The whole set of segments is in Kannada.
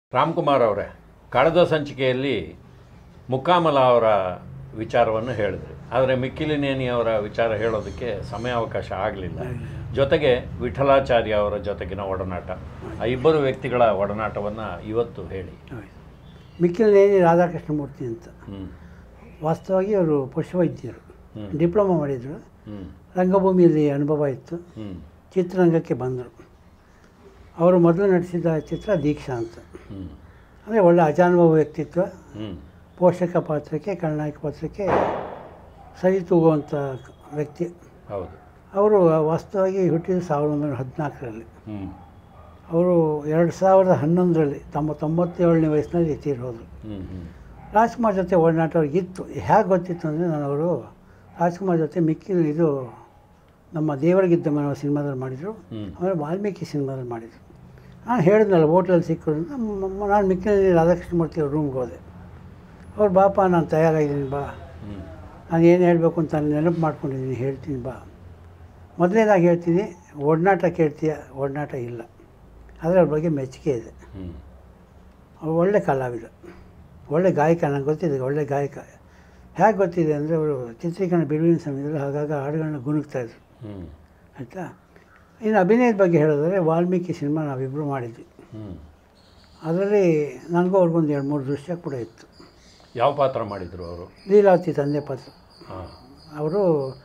ರಾಮ್ಕುಮಾರ್ ಅವರೇ ಕಳೆದ ಸಂಚಿಕೆಯಲ್ಲಿ ಮುಕ್ಕಾಮಲ ಅವರ ವಿಚಾರವನ್ನು ಹೇಳಿದ್ರಿ ಆದರೆ ಮಿಕ್ಕಿಲಿನೇನಿ ಅವರ ವಿಚಾರ ಹೇಳೋದಕ್ಕೆ ಸಮಯಾವಕಾಶ ಆಗಲಿಲ್ಲ ಜೊತೆಗೆ ವಿಠಲಾಚಾರ್ಯ ಅವರ ಜೊತೆಗಿನ ಒಡನಾಟ ಆ ಇಬ್ಬರು ವ್ಯಕ್ತಿಗಳ ಒಡನಾಟವನ್ನು ಇವತ್ತು ಹೇಳಿ ಮಿಕ್ಕಿಲನೇನಿ ರಾಧಾಕೃಷ್ಣಮೂರ್ತಿ ಅಂತ ಹ್ಞೂ ವಾಸ್ತವವಾಗಿ ಅವರು ಪಶುವೈದ್ಯರು ಹ್ಮ್. ಡಿಪ್ಲೊಮಾ ಮಾಡಿದರು ಹ್ಞೂ ರಂಗಭೂಮಿಯಲ್ಲಿ ಅನುಭವ ಇತ್ತು ಹ್ಞೂ ಚಿತ್ರರಂಗಕ್ಕೆ ಬಂದರು ಅವರು ಮೊದಲು ನಟಿಸಿದ ಚಿತ್ರ ದೀಕ್ಷಾ ಅಂತ ಹ್ಞೂ ಅಂದರೆ ಒಳ್ಳೆ ಅಜಾನುಭವ ವ್ಯಕ್ತಿತ್ವ ಹ್ಞೂ ಪೋಷಕ ಪಾತ್ರಕ್ಕೆ ಖಳನಾಯಕ ಪಾತ್ರಕ್ಕೆ ಸರಿ ತೂಗುವಂಥ ವ್ಯಕ್ತಿ ಹೌದು ಅವರು ವಾಸ್ತವವಾಗಿ ಹುಟ್ಟಿದ ಸಾವಿರದ ಒಂಬೈನೂರ ಹದಿನಾಲ್ಕರಲ್ಲಿ ಹ್ಞೂ ಅವರು ಎರಡು ಸಾವಿರದ ಹನ್ನೊಂದರಲ್ಲಿ ತಮ್ಮ ತೊಂಬತ್ತೇಳನೇ ವಯಸ್ಸಿನಲ್ಲಿ ತೀರೋದ್ರು ಹ್ಞೂ ಹ್ಞೂ ರಾಜ್ಕುಮಾರ್ ಜೊತೆ ಒಡನಾಟ ಅವ್ರಿಗೆ ಇತ್ತು ಹೇಗೆ ಗೊತ್ತಿತ್ತು ಅಂದರೆ ನಾನು ಅವರು ರಾಜ್ಕುಮಾರ್ ಜೊತೆ ಮಿಕ್ಕಿ ಇದು ನಮ್ಮ ದೇವರಿಗಿದ್ದ ಮನವ ಸಿನಿಮಾದಲ್ಲಿ ಮಾಡಿದರು ಹ್ಞೂ ಆಮೇಲೆ ವಾಲ್ಮೀಕಿ ಸಿನಿಮಾದಲ್ಲಿ ಮಾಡಿದರು ನಾನು ಹೇಳಿದ್ನಲ್ಲ ಹೋಟ್ಲಲ್ಲಿ ಸಿಕ್ಕರು ನಾನು ಮಿಕ್ಕಿನಲ್ಲಿ ರಾಧಾಕೃಷ್ಣಮೂರ್ತಿ ಅವ್ರ ರೂಮ್ಗೆ ಹೋದೆ ಅವ್ರು ಬಾಪ ನಾನು ತಯಾರಾಗಿದ್ದೀನಿ ಬಾ ಹ್ಞೂ ನಾನು ಏನು ಹೇಳಬೇಕು ಅಂತ ನಾನು ನೆನಪು ಮಾಡ್ಕೊಂಡಿದ್ದೀನಿ ಹೇಳ್ತೀನಿ ಬಾ ಮೊದಲನೇದಾಗಿ ಹೇಳ್ತೀನಿ ಒಡನಾಟ ಕೇಳ್ತೀಯ ಒಡನಾಟ ಇಲ್ಲ ಆದರೆ ಅವ್ರ ಬಗ್ಗೆ ಮೆಚ್ಚುಗೆ ಇದೆ ಹ್ಞೂ ಅವ್ರು ಒಳ್ಳೆ ಕಲಾವಿದ ಒಳ್ಳೆ ಗಾಯಕ ನಂಗೆ ಗೊತ್ತಿದೆ ಒಳ್ಳೆ ಗಾಯಕ ಹೇಗೆ ಗೊತ್ತಿದೆ ಅಂದರೆ ಅವರು ಚಿತ್ರೀಕರಣ ಬಿಡುವಿನ ಸಮಯದಲ್ಲಿ ಆಗಾಗ ಹಾಡುಗಳನ್ನ ಗುನುಗ್ತಾಯಿದ್ರು ಹ್ಞೂ ಆಯಿತಾ ಇನ್ನು ಅಭಿನಯದ ಬಗ್ಗೆ ಹೇಳೋದಾದರೆ ವಾಲ್ಮೀಕಿ ಸಿನಿಮಾ ನಾವಿಬ್ಬರು ಮಾಡಿದ್ವಿ ಹ್ಞೂ ಅದರಲ್ಲಿ ನನಗೂ ಅವ್ರಿಗೊಂದು ಎರಡು ಮೂರು ದೃಶ್ಯ ಕೂಡ ಇತ್ತು ಯಾವ ಪಾತ್ರ ಮಾಡಿದರು ಅವರು ಲೀಲಾವತಿ ತಂದೆ ಪಾತ್ರ ಹಾಂ ಅವರು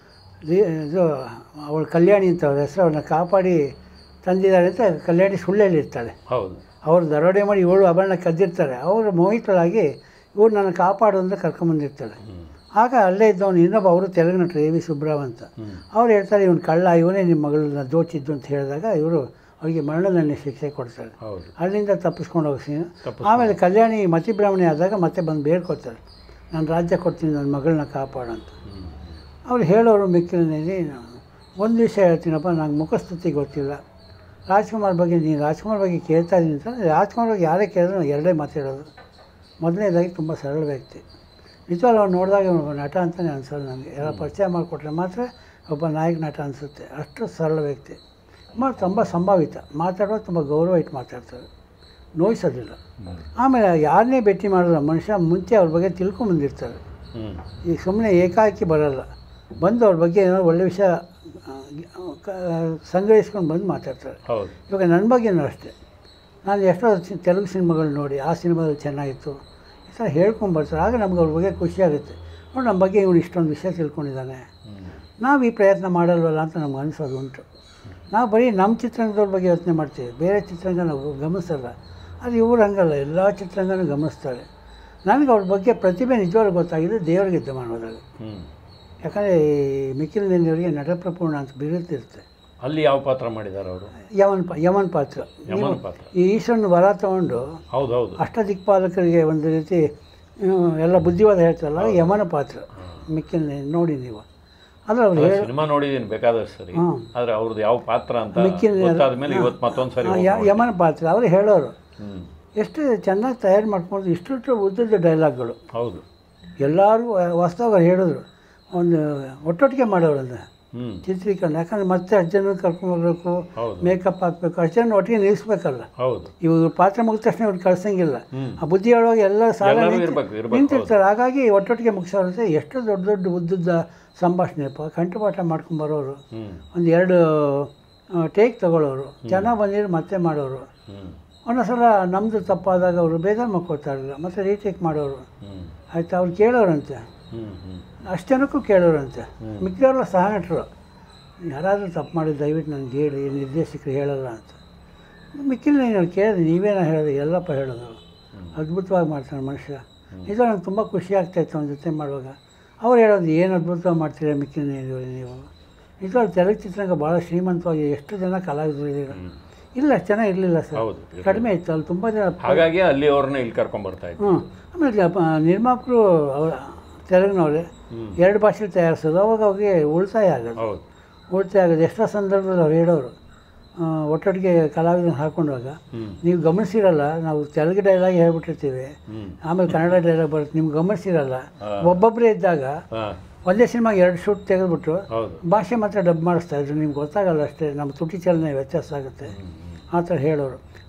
ಲೀ- ಇದು ಅವಳು ಕಲ್ಯಾಣಿ ಅಂತ ಅವ್ರ ಹೆಸರು ಅವ್ರನ್ನ ಕಾಪಾಡಿ ತಂದಿದ್ದಾರೆ ಅಂತ ಕಲ್ಯಾಣಿ ಸುಳ್ಳಲ್ಲಿ ಇರ್ತಾಳೆ ಹೌದು ಅವರು ದರೋಡೆ ಮಾಡಿ ಇವಳು ಆಭರಣ ಕದ್ದಿರ್ತಾರೆ ಅವರು ಮೋಹಿತಳಾಗಿ ಇವ್ರು ನನ್ನ ಕಾಪಾಡು ಅಂತ ಕರ್ಕೊಂಬಂದಿರ್ತಾಳೆ ಹ್ಞೂ ಆಗ ಅಲ್ಲೇ ಇದ್ದವನು ಇನ್ನೊಬ್ಬ ಅವರು ತೆಲುಗು ನಟರು ಎ ವಿ ಸುಬ್ರಾವ್ ಅಂತ ಹ್ಞೂ ಅವ್ರು ಹೇಳ್ತಾರೆ ಇವನು ಕಳ್ಳ ಇವನೇ ನಿಮ್ಮ ಮಗಳನ್ನ ದೋಚಿದ್ದು ಅಂತ ಹೇಳಿದಾಗ ಇವರು ಅವರಿಗೆ ಮರಣದಂಡನೆ ಶಿಕ್ಷೆ ಕೊಡ್ತಾರೆ ಹೌದು ಅಲ್ಲಿಂದ ತಪ್ಪಿಸ್ಕೊಂಡು ಹೋಗಿ ಸೀನು ತಪ್ಪಿಸ್ಕೊಂಡು. ಆಮೇಲೆ ಕಲ್ಯಾಣಿ ಮತಿಬ್ರಾಹ್ಮಣಿ ಆದಾಗ ಮತ್ತೆ ಬಂದು ಬೇಡ್ಕೊತಾರೆ ನಾನು ರಾಜ್ಯ ಕೊಡ್ತೀನಿ ನನ್ನ ಮಗಳನ್ನ ಕಾಪಾಡು ಅಂತ ಹ್ಞೂ ಅವ್ರು ಹೇಳೋರು ಮಿಕ್ಕಿಲಿನಲ್ಲಿ ಒಂದು ವಿಷಯ ಹೇಳ್ತೀನಪ್ಪ ನಂಗೆ ಮುಖಸ್ತುತಿ ಗೊತ್ತಿಲ್ಲ ರಾಜ್ಕುಮಾರ್ ಬಗ್ಗೆ ನೀನು ರಾಜ್ಕುಮಾರ್ ಬಗ್ಗೆ ಕೇಳ್ತಾ ಇದ್ದೀನಿ ಅಂತ ರಾಜ್ಕುಮಾರ್ ಬಗ್ಗೆ ಯಾರೇ ಕೇಳಿದ್ರು ನಾನು ಎರಡೇ ಮಾತಾಡೋದು ಮೊದಲನೇದಾಗಿ ತುಂಬ ಸರಳ ವ್ಯಕ್ತಿ ನಿಜವಾಗ್ಲೂ ಅವ್ನು ನೋಡಿದಾಗ ಒಬ್ಬ ನಟ ಅಂತಲೇ ಅನ್ಸಲ್ಲ ನನಗೆ ಎಲ್ಲ ಪರಿಚಯ ಮಾಡಿಕೊಟ್ರೆ ಮಾತ್ರ ಒಬ್ಬ ನಾಯಕ ನಟ ಅನಿಸುತ್ತೆ ಅಷ್ಟು ಸರಳ ವ್ಯಕ್ತಿ ಮತ್ತು ತುಂಬ ಸಂಭಾವಿತ ಮಾತಾಡುವಾಗ ತುಂಬ ಗೌರವ ಇಟ್ಟು ಮಾತಾಡ್ತಾರೆ ನೋಯಿಸೋದಿಲ್ಲ ಆಮೇಲೆ ಯಾರನ್ನೇ ಭೇಟಿ ಮಾಡೋಲ್ಲ ಮನುಷ್ಯ ಮುಂಚೆ ಅವ್ರ ಬಗ್ಗೆ ತಿಳ್ಕೊಂಬಂದಿರ್ತಾರೆ ಹ್ಞೂ ಈಗ ಸುಮ್ಮನೆ ಏಕಾಏಕಿ ಬರಲ್ಲ ಬಂದು ಅವ್ರ ಬಗ್ಗೆ ಏನೋ ಒಳ್ಳೆ ವಿಷಯ ಆ, ಕ- ಸಂಗ್ರಹಿಸ್ಕೊಂಡು ಬಂದು ಮಾತಾಡ್ತಾರೆ ಹೌದು ಇವಾಗ ನನ್ನ ಬಗ್ಗೆನೂ ಅಷ್ಟೇ ನಾನು ಎಷ್ಟೋ ಸಿ- ತೆಲುಗು ಸಿನಿಮಾಗಳು ನೋಡಿ ಆ ಸಿನಿಮಾದಲ್ಲಿ ಚೆನ್ನಾಗಿತ್ತು ಈ ಥರ ಹೇಳ್ಕೊಂಡು ಬರ್ತಾರೆ ಆಗ ನಮ್ಗೆ ಅವ್ರ ಬಗ್ಗೆ ಖುಷಿ ಆಗುತ್ತೆ ನೋಡಿ ನಮ್ಮ ಬಗ್ಗೆ ಇವನು ಇಷ್ಟೊಂದು ವಿಷಯ ತಿಳ್ಕೊಂಡಿದ್ದಾನೆ ಹ್ಞೂ ನಾವು ಈ ಪ್ರಯತ್ನ ಮಾಡಲ್ವಲ್ಲ ಅಂತ ನಮ್ಗೆ ಅನಿಸೋದು ಉಂಟು ನಾವು ಬರೀ ನಮ್ಮ ಚಿತ್ರರಂಗದವ್ರ ಬಗ್ಗೆ ಯೋಚನೆ ಮಾಡ್ತೀವಿ ಬೇರೆ ಚಿತ್ರರಂಗ ನಾವು ಗಮನಿಸಲ್ಲ ಅದು ಇವ್ರು ಹಂಗಲ್ಲ ಎಲ್ಲ ಚಿತ್ರರಂಗನೂ ಗಮನಿಸ್ತಾರೆ ನನಗೆ ಅವ್ರ ಬಗ್ಗೆ ಪ್ರತಿಭೆ ನಿಜವಾಗ್ಲೂ ಗೊತ್ತಾಗಿದೆ ದೇವರಿಗೆ ಯುದ್ಧ ಮಾಡೋದಾಗ ಹ್ಞೂ ಯಾಕಂದರೆ ಈ ಮಿಕ್ಕಿಲ್ ಅವರಿಗೆ ನಟಪ್ರಪೂರ್ಣ ಅಂತ ಬಿರುತ್ತಿರುತ್ತೆ ಅಲ್ಲಿ ಯಾವ ಪಾತ್ರ ಮಾಡಿದ್ದಾರೆ ಅವರು ಯಮನ್ ಪಾ ಯಮನ್ ಪಾತ್ರ ಯಮನ ಪಾತ್ರ ಈ ಈಶ್ವರನ ವರ ತಗೊಂಡು ಹೌದು ಹೌದು ಅಷ್ಟದಿಕ್ಪಾಲಕರಿಗೆ ಒಂದು ರೀತಿ ಹ್ಮ್, ಎಲ್ಲ ಬುದ್ಧಿವಾದ ಹೇಳ್ತಾರಲ್ಲ ಯಮನ ಪಾತ್ರ ಮಿಕ್ಕಿಲ್ ನೋಡಿ ನೀವು ಆದರೆ ಅವ್ರು ಹೇಳಿ ಸಿನಿಮಾ ನೋಡಿದ್ದೀನಿ ಬೇಕಾದಷ್ಟು ಸರಿ ಹ್ಮ್. ಆದ್ರೆ ಅವ್ರದ್ದು ಯಾವ ಪಾತ್ರ ಅಂತ ಮಿಕ್ಕಿನ ಗೊತ್ತಾದ ಮೇಲೆ ಇವತ್ತು ಮತ್ತೊಂದು ಸರಿ ಆ, ಯ- ಯಮನ ಪಾತ್ರ ಅವರು ಹೇಳೋರು ಹ್ಞೂ ಎಷ್ಟು ಚೆನ್ನಾಗಿ ತಯಾರು ಮಾಡ್ಕೊಂಡು ಇಷ್ಟು ಉದ್ದದ ಡೈಲಾಗ್ಗಳು ಹೌದು ಎಲ್ಲರೂ ವಾಸ್ತವ ಹೇಳಿದ್ರು ಒಂದು ಒಟ್ಟೊಟ್ಟಿಗೆ ಮಾಡೋರು ಅದನ್ನ ಹ್ಞೂ ಚಿತ್ರೀಕರಣ ಯಾಕಂದ್ರೆ ಮತ್ತೆ ಅಜ್ಜನ ಕರ್ಕೊಂಡ್ಬರ್ಬೇಕು ಹೌದು ಮೇಕಪ್ ಹಾಕಬೇಕು ಅಜ್ಜನ ಒಟ್ಟಿಗೆ ನಿಲ್ಲಿಸ್ಬೇಕಲ್ಲ ಹೌದು ಇವರು ಪಾತ್ರ ಮುಗಿದ ತಕ್ಷಣ ಇವ್ರು ಕಳ್ಸಂಗಿಲ್ಲ ಹ್ಮ್. ಆ ಬುದ್ಧಿ ಹೇಳುವಾಗ ಎಲ್ಲ ಸಾಲ ಎಲ್ಲರೂ ನಿಂತು- ಇರ್ಬೇಕು, ಇರ್ಬೇಕು, ನಿಂತಿರ್ತಾರೆ ಹಾಗಾಗಿ ಒಟ್ಟೊಟ್ಟಿಗೆ ಮುಗಿಸೋರುತ್ತೆ ಎಷ್ಟು ದೊಡ್ಡ ದೊಡ್ಡ ಉದ್ದದ ಸಂಭಾಷಣೆಪ್ಪ ಕಂಠಪಾಠ ಮಾಡ್ಕೊಂಬರೋರು ಹ್ಞೂ ಒಂದು ಎರಡು ಟೇಕ್ ತಗೊಳ್ಳೋರು ಚೆನ್ನಾಗಿ ಬಂದಿರೋ ಮತ್ತೆ ಮಾಡೋರು ಹ್ಞೂ ಒಂದೊಂದು ಸಲ ನಮ್ಮದು ತಪ್ಪಾದಾಗ ಅವರು ಬೇಜಾರು ಮಾಡ್ಕೊಳ್ತಾ ಇರಲಿಲ್ಲ ಮತ್ತೆ ರೀಟೇಕ್ ಮಾಡೋರು ಹ್ಞೂ ಆಯ್ತು ಅವ್ರು ಕೇಳೋರಂತೆ ಹ್ಞೂ ಹ್ಞೂ ಅಷ್ಟು ಜನಕ್ಕೂ ಕೇಳೋರಂತೆ ಹ್ಮ್. ಮಿಕ್ಕಿದವ್ರೆಲ್ಲ ಸಹ ನಟರು ಯಾರಾದರೂ ತಪ್ಪು ಮಾಡಿ ದಯವಿಟ್ಟು ನನಗೆ ಹೇಳಿ ನಿರ್ದೇಶಕರು ಹೇಳಲ್ಲ ಅಂತ ಮಿಕ್ಕಿಲ್ಲ ನೀನು ಕೇಳಿದ್ರೆ ನೀವೇನ ಹೇಳೋದು ಎಲ್ಲಪ್ಪ ಹೇಳೋದು ಅದ್ಭುತವಾಗಿ ಮಾಡ್ತಾನೆ ಮನುಷ್ಯ ಇದು ನಂಗೆ ತುಂಬ ಖುಷಿ ಆಗ್ತಾಯಿತ್ತು ಅವನ ಜೊತೆ ಮಾಡುವಾಗ ಅವ್ರು ಹೇಳೋದು ಏನು ಅದ್ಭುತವಾಗಿ ಮಾಡ್ತೀರಾ ಮಿಕ್ಕಿನ ನೀವು ನಿಜವಾಗ ತೆಲುಗು ಚಿತ್ರರಂಗ ಭಾಳ ಶ್ರೀಮಂತವಾಗಿ ಎಷ್ಟು ಜನ ಕಲಾವಿದರು ಇದ್ದೀರ ಇಲ್ಲ ಅಷ್ಟು ಜನ ಇರಲಿಲ್ಲ ಸರ್ ಹೌದು ಇರ್ಲಿ. ಕಡಿಮೆ ಇತ್ತು ಅಲ್ಲಿ ತುಂಬ ಜನ ಹಾಗಾಗಿ ಅಲ್ಲಿ ಅವ್ರನ್ನ ಇಲ್ಲಿ ಕರ್ಕೊಂಡ್ ಬರ್ತಾ ಇದ್ರು ಹ್ಞೂ ಆಮೇಲೆ ಪ- ನಿರ್ಮಾಪಕರು ಅವ್ರ ತೆಲುಗಿನವ್ರೆ ಹ್ಞೂ ಎರಡು ಭಾಷೆ ತಯಾರಿಸೋದು ಅವಾಗ ಅವ್ರಿಗೆ ಉಳಿತಾಯ ಆಗೋದು ಹೌದು ಉಳಿತಾಯ ಆಗೋದು ಎಷ್ಟೋ ಸಂದರ್ಭದಲ್ಲಿ ಅವ್ರು ಹೇಳೋರು ಆ, ಒಟ್ಟೊಟ್ಟಿಗೆ ಕಲಾವಿದನ ಹಾಕೊಂಡಾಗ ಹ್ಞೂ ನೀವು ಗಮನಿಸಿರಲ್ಲ ನಾವು ತೆಲುಗು ಡೈಲಾಗ್ ಹೇಳ್ಬಿಟ್ಟಿರ್ತೀವಿ ಹ್ಞೂ ಆಮೇಲೆ ಕನ್ನಡ ಡೈಲಾಗ್ ಬರುತ್ತೆ ನಿಮ್ಗೆ ಗಮನಿಸಿರಲ್ಲ ಹಾ. ಒಬ್ಬೊಬ್ಬರೇ ಇದ್ದಾಗ ಹಾಂ ಒಂದೇ ಸಿನಿಮಾಗೆ ಎರಡು ಶೂಟ್ ತೆಗೆದ್ಬಿಟ್ಟು ಹೌದು ಭಾಷೆ ಮಾತ್ರ ಡಬ್ ಮಾಡಿಸ್ತಾ ಇದ್ರು ನಿಮ್ಗೆ ಗೊತ್ತಾಗಲ್ಲ ಅಷ್ಟೇ ನಮ್ಮ ತುಟಿ ಚಲನೆ ವ್ಯತ್ಯಾಸ ಆಗುತ್ತೆ ಆ ಥರ ಹೇಳೋರು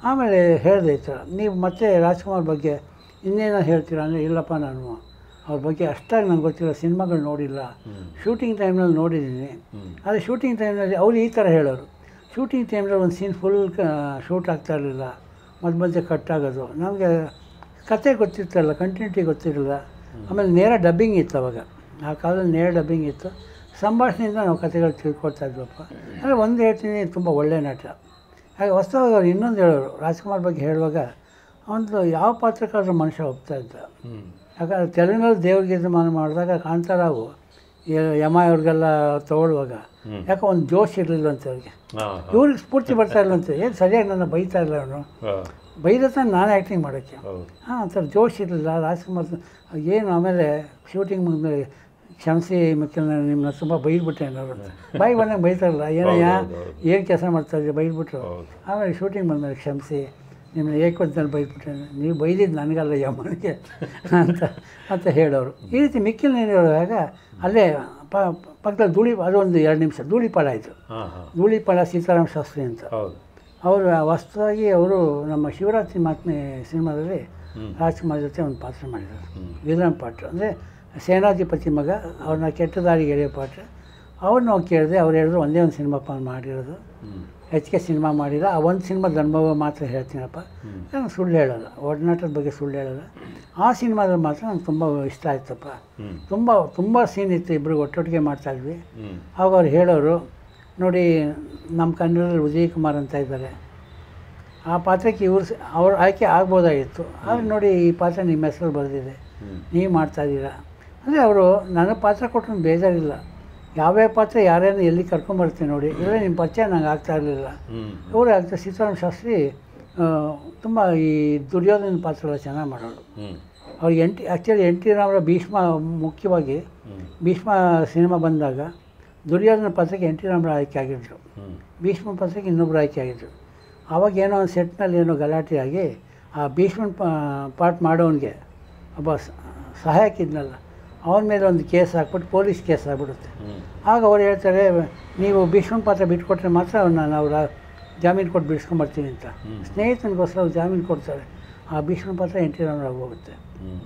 ಆಮೇಲೆ ಹೇಳಿದೆ ಈ ಥರ ನೀವು ಮತ್ತೆ ರಾಜ್ಕುಮಾರ್ ಬಗ್ಗೆ ಇನ್ನೇನೋ ಹೇಳ್ತೀರಾ ಅಂದರೆ ಇಲ್ಲಪ್ಪ ನಾನು ಅವ್ರ ಬಗ್ಗೆ ಅಷ್ಟಾಗಿ ನಂಗೆ ಗೊತ್ತಿಲ್ಲ ಸಿನಿಮಾಗಳು ನೋಡಿಲ್ಲ ಹ್ಮ್. ಶೂಟಿಂಗ್ ಟೈಮ್ನಲ್ಲಿ ನೋಡಿದ್ದೀನಿ ಹ್ಮ್. ಆದರೆ ಶೂಟಿಂಗ್ ಟೈಮ್ನಲ್ಲಿ ಅವ್ರು ಈ ಥರ ಹೇಳೋರು ಶೂಟಿಂಗ್ ಟೈಮ್ನಲ್ಲಿ ಒಂದು ಸೀನ್ ಫುಲ್ ಶೂಟ್ ಆಗ್ತಾ ಇರಲಿಲ್ಲ ಮಧ್ಯ ಮಧ್ಯೆ ಕಟ್ ಆಗೋದು ನಮಗೆ ಕತೆ ಗೊತ್ತಿರ್ತಲ್ಲ ಕಂಟಿನ್ಯೂಟಿ ಗೊತ್ತಿರಲಿಲ್ಲ ಆಮೇಲೆ ನೇರ ಡಬ್ಬಿಂಗ್ ಇತ್ತು ಅವಾಗ ಆ ಕಾಲದಲ್ಲಿ ನೇರ ಡಬ್ಬಿಂಗ್ ಇತ್ತು ಸಂಭಾಷಣೆಯಿಂದ ನಾವು ಕತೆಗಳು ತಿಳ್ಕೊಳ್ತಾ ಇದ್ವಪ್ಪ ಅಂದರೆ ಒಂದು ಹೇಳ್ತೀನಿ ತುಂಬ ಒಳ್ಳೆಯ ನಟ ಹಾಗೆ ಹೊಸದಾಗಿ ಅವ್ರು ಇನ್ನೊಂದು ಹೇಳೋರು ರಾಜ್ಕುಮಾರ್ ಬಗ್ಗೆ ಹೇಳುವಾಗ ಅವನು ಯಾವ ಪಾತ್ರಕ್ಕಾದ್ರೂ ಮನುಷ್ಯ ಒಪ್ತಾ ಇದ್ದ ಹ್ಮ್. ಯಾಕಂದ್ರೆ ತೆಲುಗಿನಲ್ಲಿ ದೇವ್ರ ಗೀತಮಾನ ಮಾಡಿದಾಗ ಕಾಂತಾರಾವು ಯ- ಯಮ ಅವ್ರಿಗೆಲ್ಲ ತೊಗೊಳ್ಳುವಾಗ ಹ್ಮ್. ಯಾಕೆ ಒಂದು ಜೋಶ್ ಇರಲಿಲ್ಲ ಅಂತ ಅವ್ರಿಗೆ ಹಾ, ಹಾ. ಇವ್ರಿಗೆ ಸ್ಫೂರ್ತಿ ಬರ್ತಾ ಇಲ್ಲಂತೆ ಏನು ಸರಿಯಾಗಿ ನನ್ನ ಬೈತಾ ಇಲ್ಲ ಅವನು ಹಾ, ಬೈದತ್ತ ನಾನು ಆ್ಯಕ್ಟಿಂಗ್ ಮಾಡೋಕ್ಕೆ ಹೌದು ಹಾಂ ಒಂಥರ ಜೋಶ್ ಇರಲಿಲ್ಲ ರಾಜ್ಕುಮಾರ್ ಏನು ಆಮೇಲೆ ಶೂಟಿಂಗ್ ಮುಗಿದ್ಮೇಲೆ ಕ್ಷಮಿಸಿ ಮಿಕ್ಕಲ್ ನಿಮ್ಮನ್ನ ತುಂಬ ಬೈದ್ಬಿಟ್ಟೆ ಅನ್ನೋರು ಬಾಯಿ ಬಂದಾಗ ಬೈತಾರಲ್ಲ ಏನಯ್ಯ ಹೌದು, ಹೌದು. ಏನು ಕೆಲಸ ಮಾಡ್ತಾ ಇದ್ದೀರಿ ಬೈದ್ಬಿಟ್ರು ಹೌದು. ಆಮೇಲೆ ಶೂಟಿಂಗ್ ಬಂದಮೇಲೆ ಕ್ಷಮಿಸಿ ನಿಮ್ಮನ್ನ ಏಕೊಂತಲ್ಲಿ ಬೈದ್ಬಿಟ್ಟೆ ನೀವು ಬೈದಿದ್ದು ನನಗಲ್ಲ ಯಮ್ಮನಿಗೆ ಅಂತ ಅಂತ ಹೇಳೋರು ಈ ರೀತಿ ಮಿಕ್ಕಿಲ್ ಹೇಳುವಾಗ ಅಲ್ಲೇ ಪ ಪಕ್ಕದಲ್ಲಿ ಧೂಳಿ ಅದೊಂದು ಎರಡು ನಿಮಿಷ ಧೂಳಿಪಾಳ ಆಯಿತು ಹಾಂ ಹಾಂ ಧೂಳಿಪಾಳ ಸೀತಾರಾಮ ಶಾಸ್ತ್ರಿ ಅಂತ ಹೌದು ಅವರು ಹೊಸದಾಗಿ ಅವರು ನಮ್ಮ ಶಿವರಾತ್ರಿ ಮಾತ್ಮೆ ಸಿನಿಮಾದಲ್ಲಿ ಹ್ಮ್. ರಾಜ್ಕುಮಾರ್ ಜೊತೆ ಒಂದು ಪಾತ್ರ ಮಾಡಿದ್ದಾರೆ ಹ್ಮ್. ವಿಲನ್ ಪಾತ್ರ ಅಂದರೆ ಸೇನಾಧಿಪತಿ ಮಗ ಅವ್ರನ್ನ ಕೆಟ್ಟ ದಾರಿಗೆ ಎಳೆಯೋ ಪಾತ್ರ ಅವ್ರನ್ನ ಹೋಗಿ ಕೇಳಿದೆ ಅವ್ರು ಹೇಳಿದ್ರು ಒಂದೇ ಒಂದು ಸಿನಿಮಾ ಮಾಡಿರೋದು ಹ್ಮ್. ಹೆಚ್ಚಿಗೆ ಸಿನಿಮಾ ಮಾಡಿಲ್ಲ ಆ ಒಂದು ಸಿನಿಮಾದ ಅನುಭವ ಮಾತ್ರ ಹೇಳ್ತೀನಪ್ಪ ಹ್ಮ್. ನಾನು ಸುಳ್ಳು ಹೇಳಲ್ಲ ಒಡನಾಟದ ಬಗ್ಗೆ ಸುಳ್ಳು ಹೇಳಲ್ಲ ಆ ಸಿನಿಮಾದಲ್ಲಿ ಮಾತ್ರ ನಂಗೆ ತುಂಬ ಇಷ್ಟ ಆಯ್ತಪ್ಪ ಹ್ಮ್. ತುಂಬ ತುಂಬ ಸೀನ್ ಇತ್ತು ಇಬ್ಬರು ಒಟ್ಟೊಟ್ಟಿಗೆ ಮಾಡ್ತಾಯಿದ್ವಿ ಹ್ಮ್. ಆವಾಗ ಅವ್ರು ಹೇಳೋರು ನೋಡಿ ನಮ್ಮ ಕನ್ನಡದಲ್ಲಿ ಉದಯ್ ಕುಮಾರ್ ಅಂತ ಇದ್ದಾರೆ ಆ ಪಾತ್ರಕ್ಕೆ ಇವ್ರು ಸ- ಅವ್ರ ಆಯ್ಕೆ ಆಗ್ಬೋದಾಗಿತ್ತು ಆದರೆ ನೋಡಿ ಈ ಪಾತ್ರ ನಿಮ್ಮ ಹೆಸರು ಬರೆದಿದೆ ಹ್ಮ್. ನೀವು ಮಾಡ್ತಾಯಿದ್ದೀರಾ ಅಂದರೆ ಅವರು ನನಗೆ ಪಾತ್ರ ಕೊಟ್ಟರು ಬೇಜಾರಿಲ್ಲ ಯಾವ್ಯಾವ ಪಾತ್ರ ಯಾರ್ಯಾರು ಎಲ್ಲಿ ಕರ್ಕೊಂಬರ್ತೀನಿ ನೋಡಿ ಇಲ್ಲೇ ನಿಮ್ಮ ಪರಿಚಯ ನಂಗೆ ಆಗ್ತಾ ಇರಲಿಲ್ಲ ಹ್ಮ್. ಇವರು ಆಗ್ತಾ ಸೀತಾರಾಮ ಶಾಸ್ತ್ರಿ ತುಂಬ ಈ ದುರ್ಯೋಧನ ಪಾತ್ರ ಎಲ್ಲ ಚೆನ್ನಾಗಿ ಮಾಡೋರು ಹ್ಮ್. ಅವ್ರಿಗೆ ಎನ್ ಟಿ ಆ್ಯಕ್ಚುಲಿ ಎನ್ ಟಿ ರಾಮರ ಭೀಷ್ಮ ಮುಖ್ಯವಾಗಿ ಹ್ಮ್. ಭೀಷ್ಮ ಸಿನಿಮಾ ಬಂದಾಗ ದುರ್ಯೋಧನ ಪಾತ್ರಕ್ಕೆ ಎನ್ ಟಿ ರಾಮರ ಆಯ್ಕೆ ಆಗಿದ್ರು ಹ್ಮ್. ಭೀಷ್ಮ ಪಾತ್ರಕ್ಕೆ ಇನ್ನೊಬ್ಬರು ಆಯ್ಕೆ ಆಗಿದ್ರು ಆವಾಗ ಏನೋ ಒಂದು ಸೆಟ್ನಲ್ಲಿ ಏನೋ ಗಲಾಟೆ ಆಗಿ ಆ ಭೀಷ್ಮನ ಪಾರ್ಟ್ ಮಾಡೋನಿಗೆ ಒಬ್ಬ ಸ- ಸಹಾಯಕ ಇದ್ನಲ್ಲ ಅವನ ಮೇಲೆ ಒಂದು ಕೇಸ್ ಹಾಕ್ಬಿಟ್ಟು ಪೊಲೀಸ್ ಕೇಸ್ ಆಗಿಬಿಡುತ್ತೆ ಹ್ಮ್. ಆಗ ಅವ್ರು ಹೇಳ್ತಾರೆ ನೀವು ಭೀಷ್ಮನ ಪಾತ್ರ ಬಿಟ್ಕೊಟ್ರೆ ಮಾತ್ರ ಅವ್ರನ್ನ ನಾವು ರಾ- ಜಾಮೀನು ಕೊಟ್ಟು ಬಿಡಿಸ್ಕೊಂಬರ್ತೀವಿ ಅಂತ ಹ್ಮ್. ಸ್ನೇಹಿತನಿಗೋಸ್ಕರ ಅವ್ರು ಜಾಮೀನು ಕೊಡ್ತಾರೆ ಆ ಭೀಷ್ಮನ ಪಾತ್ರ ಎನ್ ಟಿ ರಾಮರಾವ್ ಹೋಗುತ್ತೆ ಹ್ಮ್.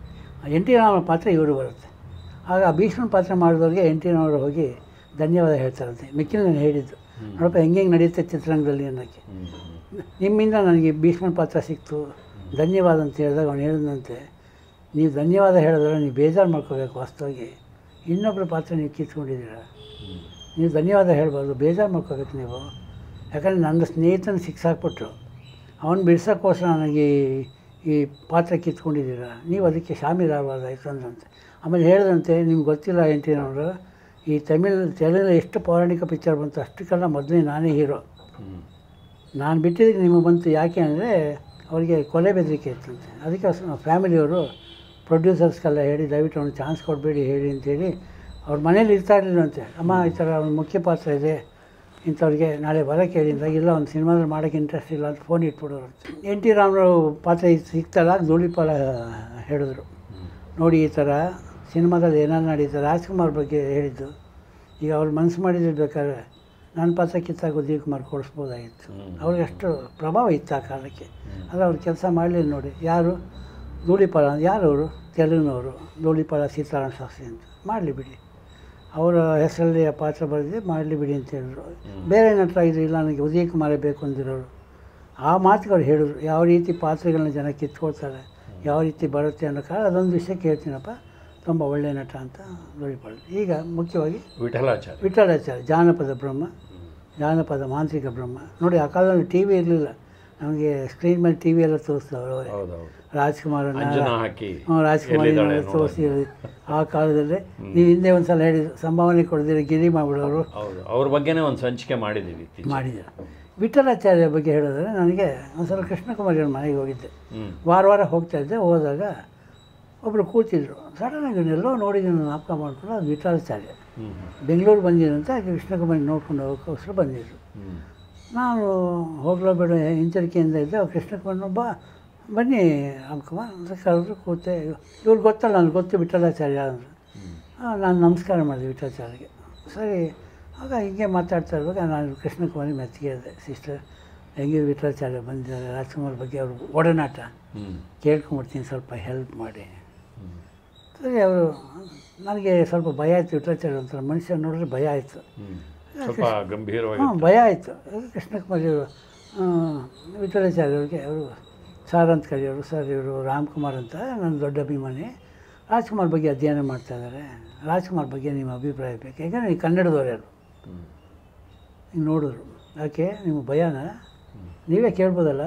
ಎನ್ ಟಿ ರಾಮರ ಪಾತ್ರ ಇವರು ಬರುತ್ತೆ ಆಗ ಆ ಭೀಷ್ಮನ ಪಾತ್ರ ಮಾಡಿದವ್ರಿಗೆ ಎನ್ ಟಿ ರಾಮರು ಹೋಗಿ ಧನ್ಯವಾದ ಹೇಳ್ತಾರಂತೆ ಮಿಕ್ಕಿನ ನಾನು ಹೇಳಿದ್ದು ನೋಡಪ್ಪ ಹೆಂಗೆ ಹೆಂಗೆ ನಡೆಯುತ್ತೆ ಚಿತ್ರರಂಗದಲ್ಲಿ ಅನ್ನೋಕ್ಕೆ ಹ್ಮ್. ಹ್ಮ್. ನಿಮ್ಮಿಂದ ನನಗೆ ಭೀಷ್ಮನ ಪಾತ್ರ ಸಿಕ್ತು ಧನ್ಯವಾದ ಅಂತ ಹೇಳಿದಾಗ ಅವನು ಹೇಳಿದಂತೆ ನೀವು ಧನ್ಯವಾದ ಹೇಳಿದ್ರೆ ನೀವು ಬೇಜಾರು ಮಾಡ್ಕೋಬೇಕು ವಾಸ್ತವಾಗಿ ಇನ್ನೊಬ್ಬರ ಪಾತ್ರ ನೀವು ಕಿತ್ಕೊಂಡಿದ್ದೀರ ಹ್ಮ್. ನೀವು ಧನ್ಯವಾದ ಹೇಳ್ಬಾರ್ದು ಬೇಜಾರು ಮಾಡ್ಕೋಬೇಕು ನೀವು ಯಾಕಂದರೆ ನನ್ನ ಸ್ನೇಹಿತನ ಸಿಕ್ಸಾಕ್ಬಿಟ್ರು ಅವನು ಬಿಡ್ಸೋಕ್ಕೋಸ್ಕರ ನನಗೆ ಈ- ಈ ಪಾತ್ರ ಕಿತ್ಕೊಂಡಿದ್ದೀರ ನೀವು ಅದಕ್ಕೆ ಶಾಮೀಲಾಗಬಾರ್ದಾಯ್ತು ಅಂದಂತೆ ಆಮೇಲೆ ಹೇಳಿದಂತೆ ನಿಮ್ಗೆ ಗೊತ್ತಿಲ್ಲ ಎಂಟಿನವರು ಈ ತಮಿಳ್ ತೆಲುಗಿನ ಎಷ್ಟು ಪೌರಾಣಿಕ ಪಿಕ್ಚರ್ ಬಂತು ಅಷ್ಟಕ್ಕೆಲ್ಲ ಮೊದಲೇ ನಾನೇ ಹೀರೋ ಹ್ಮ್. ನಾನು ಬಿಟ್ಟಿದ್ದಕ್ಕೆ ನಿಮಗೆ ಬಂತು ಯಾಕೆ ಅಂದರೆ ಅವರಿಗೆ ಕೊಲೆ ಬೆದರಿಕೆ ಇತ್ತಂತೆ ಅದಕ್ಕೆ ಫ್ಯಾಮಿಲಿಯವರು ಪ್ರೊಡ್ಯೂಸರ್ಸ್ಗೆಲ್ಲ ಹೇಳಿ ದಯವಿಟ್ಟು ಅವ್ನಿಗೆ ಚಾನ್ಸ್ ಕೊಡಬೇಡಿ ಹೇಳಿ ಅಂತೇಳಿ ಅವ್ರ ಮನೇಲಿ ಇರ್ತಾ ಇರಲಿಲ್ಲಂತೆ ಅಮ್ಮ ಈ ಥರ ಅವ್ನ ಮುಖ್ಯ ಪಾತ್ರ ಇದೆ ಇಂಥವ್ರಿಗೆ ನಾಳೆ ಬರೋಕ್ಕೆ ಹೇಳಿದಾಗ ಇಲ್ಲ ಒಂದು ಸಿನಿಮಾದಲ್ಲಿ ಮಾಡೋಕ್ಕೆ ಇಂಟ್ರೆಸ್ಟ್ ಇಲ್ಲ ಅಂತ ಫೋನ್ ಇಟ್ಬಿಡೋರು ಎನ್ ಟಿ ರಾಮರಾವ್ ಪಾತ್ರ ಇದು ಸಿಗ್ತಲ್ಲ ಧೂಳಿಪಾಲ ಹೇಳಿದ್ರು ನೋಡಿ ಈ ಥರ ಸಿನಿಮಾದಲ್ಲಿ ಏನಾರು ನಡೀತು ರಾಜ್ಕುಮಾರ್ ಬಗ್ಗೆ ಹೇಳಿದ್ದು ಈಗ ಅವ್ರು ಮನಸ್ಸು ಮಾಡಿದ್ರೆ ಬೇಕಾದ್ರೆ ನನ್ನ ಪಾತ್ರ ಕಿತ್ತಾಗ ಉದಯ್ ಕುಮಾರ್ ಕೊಡಿಸ್ಬೋದಾಗಿತ್ತು ಹ್ಮ್. ಅವ್ರಿಗೆ ಅಷ್ಟು ಪ್ರಭಾವ ಇತ್ತು ಆ ಕಾಲಕ್ಕೆ ಆದರೆ ಅವ್ರು ಕೆಲಸ ಮಾಡಲಿಲ್ಲ ನೋಡಿ ಯಾರು ಧೂಳಿಪಾಳ ಯಾರು ಅವರು ತೆಲುಗಿನವರು ಧೂಳಿಪಾಳ ಸೀತಾರಾಮ ಶಾಸ್ತ್ರಿ ಅಂತ ಮಾಡಲಿ ಬಿಡಿ ಅವರ ಹೆಸರಲ್ಲಿ ಆ ಪಾತ್ರ ಬರೆದಿದೆ ಮಾಡಲಿ ಬಿಡಿ ಅಂತ ಹೇಳಿದ್ರು ಬೇರೆ ನಟರ ಇದು ಇಲ್ಲ ನನಗೆ ಉದಯ್ ಕುಮಾರೇ ಬೇಕು ಅಂದಿರೋರು ಆ ಮಾತುಗಳು ಹೇಳಿದ್ರು ಯಾವ ರೀತಿ ಪಾತ್ರಗಳನ್ನ ಜನ ಕಿತ್ಕೊಳ್ತಾರೆ ಯಾವ ರೀತಿ ಬರುತ್ತೆ ಅನ್ನೋ ಕಾರಣ ಅದೊಂದು ವಿಷಯ ಕೇಳ್ತೀನಪ್ಪ ತುಂಬ ಒಳ್ಳೆಯ ನಟ ಅಂತ ಧೂಳಿಪಾಳ ಈಗ ಮುಖ್ಯವಾಗಿ ವಿಠಲಾಚಾರ್ಯ ವಿಠಲಾಚಾರ್ಯ ಜಾನಪದ ಬ್ರಹ್ಮ ಜಾನಪದ ಮಾಂತ್ರಿಕ ಬ್ರಹ್ಮ ನೋಡಿ ಆ ಕಾಲದಲ್ಲಿ ಟಿ ವಿ ಇರಲಿಲ್ಲ ನಮಗೆ ಸ್ಕ್ರೀನ್ ಮೇಲೆ ಟಿ ವಿ ಎಲ್ಲ ತೋರಿಸ್ತಾವ್ರು ಅವರೇ ಹೌದೌದು ರಾಜ್ಕುಮಾರನ ಅಂಜನ ಹಾಕಿ ಹ್ಞೂ, ರಾಜ್ಕುಮಾರ್ ಎಲ್ಲಿದ್ದಾಳೆ ಏನಾದ್ರು ತೋರಿಸಿ ಆ ಕಾಲದಲ್ಲಿ ನೀವು ಹಿಂದೆ ಒಂದು ಸಲ ಹೇಳಿ ಸಂಭಾವನೆ ಕೊಡದಿರ ಗಿರಿ ಮಾಡಿಬಿಡೋರು ಹೌದು ಅವ್ರ ಬಗ್ಗೆನೇ ಒಂದು ಸಂಚಿಕೆ ಮಾಡಿದ್ದೀವಿ ಇತ್ತೀಚೆಗೆ. ಮಾಡಿದ್ದಾರೆ ವಿಠಲಾಚಾರ್ಯ ಬಗ್ಗೆ ಹೇಳಿದ್ರೆ ನನಗೆ ಒಂದು ಸಲ ಕೃಷ್ಣಕುಮಾರಿ ಅವ್ರ ಮನೆಗೆ ಹೋಗಿದ್ದೆ ಹ್ಮ್ ವಾರ ವಾರ ಹೋಗ್ತಾ ಇದ್ದೆ ಹೋದಾಗ ಒಬ್ಬರು ಕೂತಿದ್ರು ಸಡನ್ನಾಗಿ ಎಲ್ಲೋ ನೋಡಿದ್ದೀನಿ ಜ್ಞಾಪಕ ಮಾಡ್ಕೊಂಡು ಅದು ವಿಠಲಾಚಾರ್ಯ ಹ್ಮ್ ಬೆಂಗಳೂರು ಬಂದಿರಂತ ಕೃಷ್ಣಕುಮಾರಿ ನೋಡ್ಕೊಂಡು ಹೋಗೋಕ್ಕೋಸ್ಕರ ಬಂದಿದ್ರು ಹ್ಮ್ ನಾನು ಹೋಗ್ಲೋ ಬೇಡ ಹಿಂಜರಿಕೆಯಿಂದ ಇದ್ದೆ ಅವ್ರು ಕೃಷ್ಣಕುಮಾರ್ ಬಾ ಬನ್ನಿ ಅಮ್ಕುಮಾರ್ ಅಂತ ಕರೆದ್ರು ಕೂತೆ ಇವ್ರು ಗೊತ್ತಲ್ಲ ನನಗೆ ಗೊತ್ತು ವಿಠಲಾಚಾರ್ಯ ಅಂದರು ಹ್ಮ್ ನಾನು ನಮಸ್ಕಾರ ಮಾಡಿದೆ ವಿಠಲಾಚಾರ್ಯಗೆ ಸರಿ ಆಗ ಹಿಂಗೆ ಮಾತಾಡ್ತಾ ಇರುವಾಗ ನಾನು ಕೃಷ್ಣಕುಮಾರಿ ಮೆತ್ತಿಗೆ ಇದ್ದೆ ಸಿಸ್ಟರ್ ಹೆಂಗೆ ವಿಠಲಾಚಾರ್ಯ ಬಂದಿದ್ದಾರೆ ರಾಜ್ಕುಮಾರ್ ಬಗ್ಗೆ ಅವರು ಒಡನಾಟ ಹ್ಞೂ ಕೇಳ್ಕೊಂಬಿಡ್ತೀನಿ ಸ್ವಲ್ಪ ಹೆಲ್ಪ್ ಮಾಡಿ ಸರಿ ಅವರು ನನಗೆ ಸ್ವಲ್ಪ ಭಯ ಆಯಿತು ವಿಠಲಾಚಾರ್ಯ ಒಂಥರ ಮನುಷ್ಯ ನೋಡಿದ್ರೆ ಭಯ ಆಯಿತು ಹ್ಞೂ ಸ್ವಲ್ಪ ಗಂಭೀರವಾಗಿ ಹಾಂ ಭಯ ಆಯಿತು ಕೃಷ್ಣಕುಮಾರ್ ಇವರು ವಿಠಲಾಚಾರ್ಯ ಅವ್ರಿಗೆ ಅವರು ಸಾರ್ ಅಂತ ಕರೆಯೋರು ಸರ್ ಇವರು ರಾಮ್ಕುಮಾರ್ ಅಂತ ನನ್ನ ದೊಡ್ಡ ಅಭಿಮಾನಿ ರಾಜ್ಕುಮಾರ್ ಬಗ್ಗೆ ಅಧ್ಯಯನ ಮಾಡ್ತಾ ಇದ್ದಾರೆ ರಾಜ್ಕುಮಾರ್ ಬಗ್ಗೆ ನಿಮ್ಮ ಅಭಿಪ್ರಾಯ ಬೇಕು ಯಾಕಂದರೆ ನೀವು ಕನ್ನಡದವ್ರು ಯಾರು ಹ್ಞೂ ಹಿಂಗೆ ನೋಡಿದ್ರು ಯಾಕೆ ನಿಮ್ಮ ಭಯನ ನೀವೇ ಕೇಳ್ಬೋದಲ್ಲ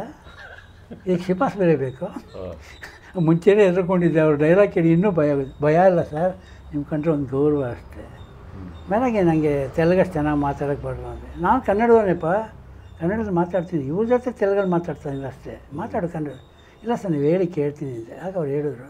ಈಗ ಶಿಪಾಸ್ ಬೇರೆ ಬೇಕು ಮುಂಚೆನೇ ಹೆದರ್ಕೊಂಡಿದ್ದೆ ಅವ್ರು ಡೈಲಾಗ್ ಕೇಳಿ ಇನ್ನೂ ಭಯ ಆಗುತ್ತೆ. ಭಯ ಇಲ್ಲ ಸರ್ ನಿಮ್ಮ ಕಂಡ್ರೆ ಒಂದು ಗೌರವ ಅಷ್ಟೇ ಮೇಲಾಗೆ ನನಗೆ ತೆಲುಗಷ್ಟು ಚೆನ್ನಾಗಿ ಮಾತಾಡೋಕ್ಕೆ ಬರಲ್ಲ ಅಂದರೆ ನಾನು ಕನ್ನಡದವನೇಪ್ಪ ಕನ್ನಡದಲ್ಲಿ ಮಾತಾಡ್ತೀನಿ ಇವ್ರ ಜೊತೆ ತೆಲುಗಲ್ಲಿ ಮಾತಾಡ್ತಾ ಇಲ್ಲ ಅಷ್ಟೇ ಮಾತಾಡು ಕನ್ನಡ ಇಲ್ಲ ಸರ್ ನೀವು ಹೇಳಿ ಕೇಳ್ತೀನಿ ಅಂದೆ ಆಗ ಅವ್ರು ಹೇಳಿದ್ರು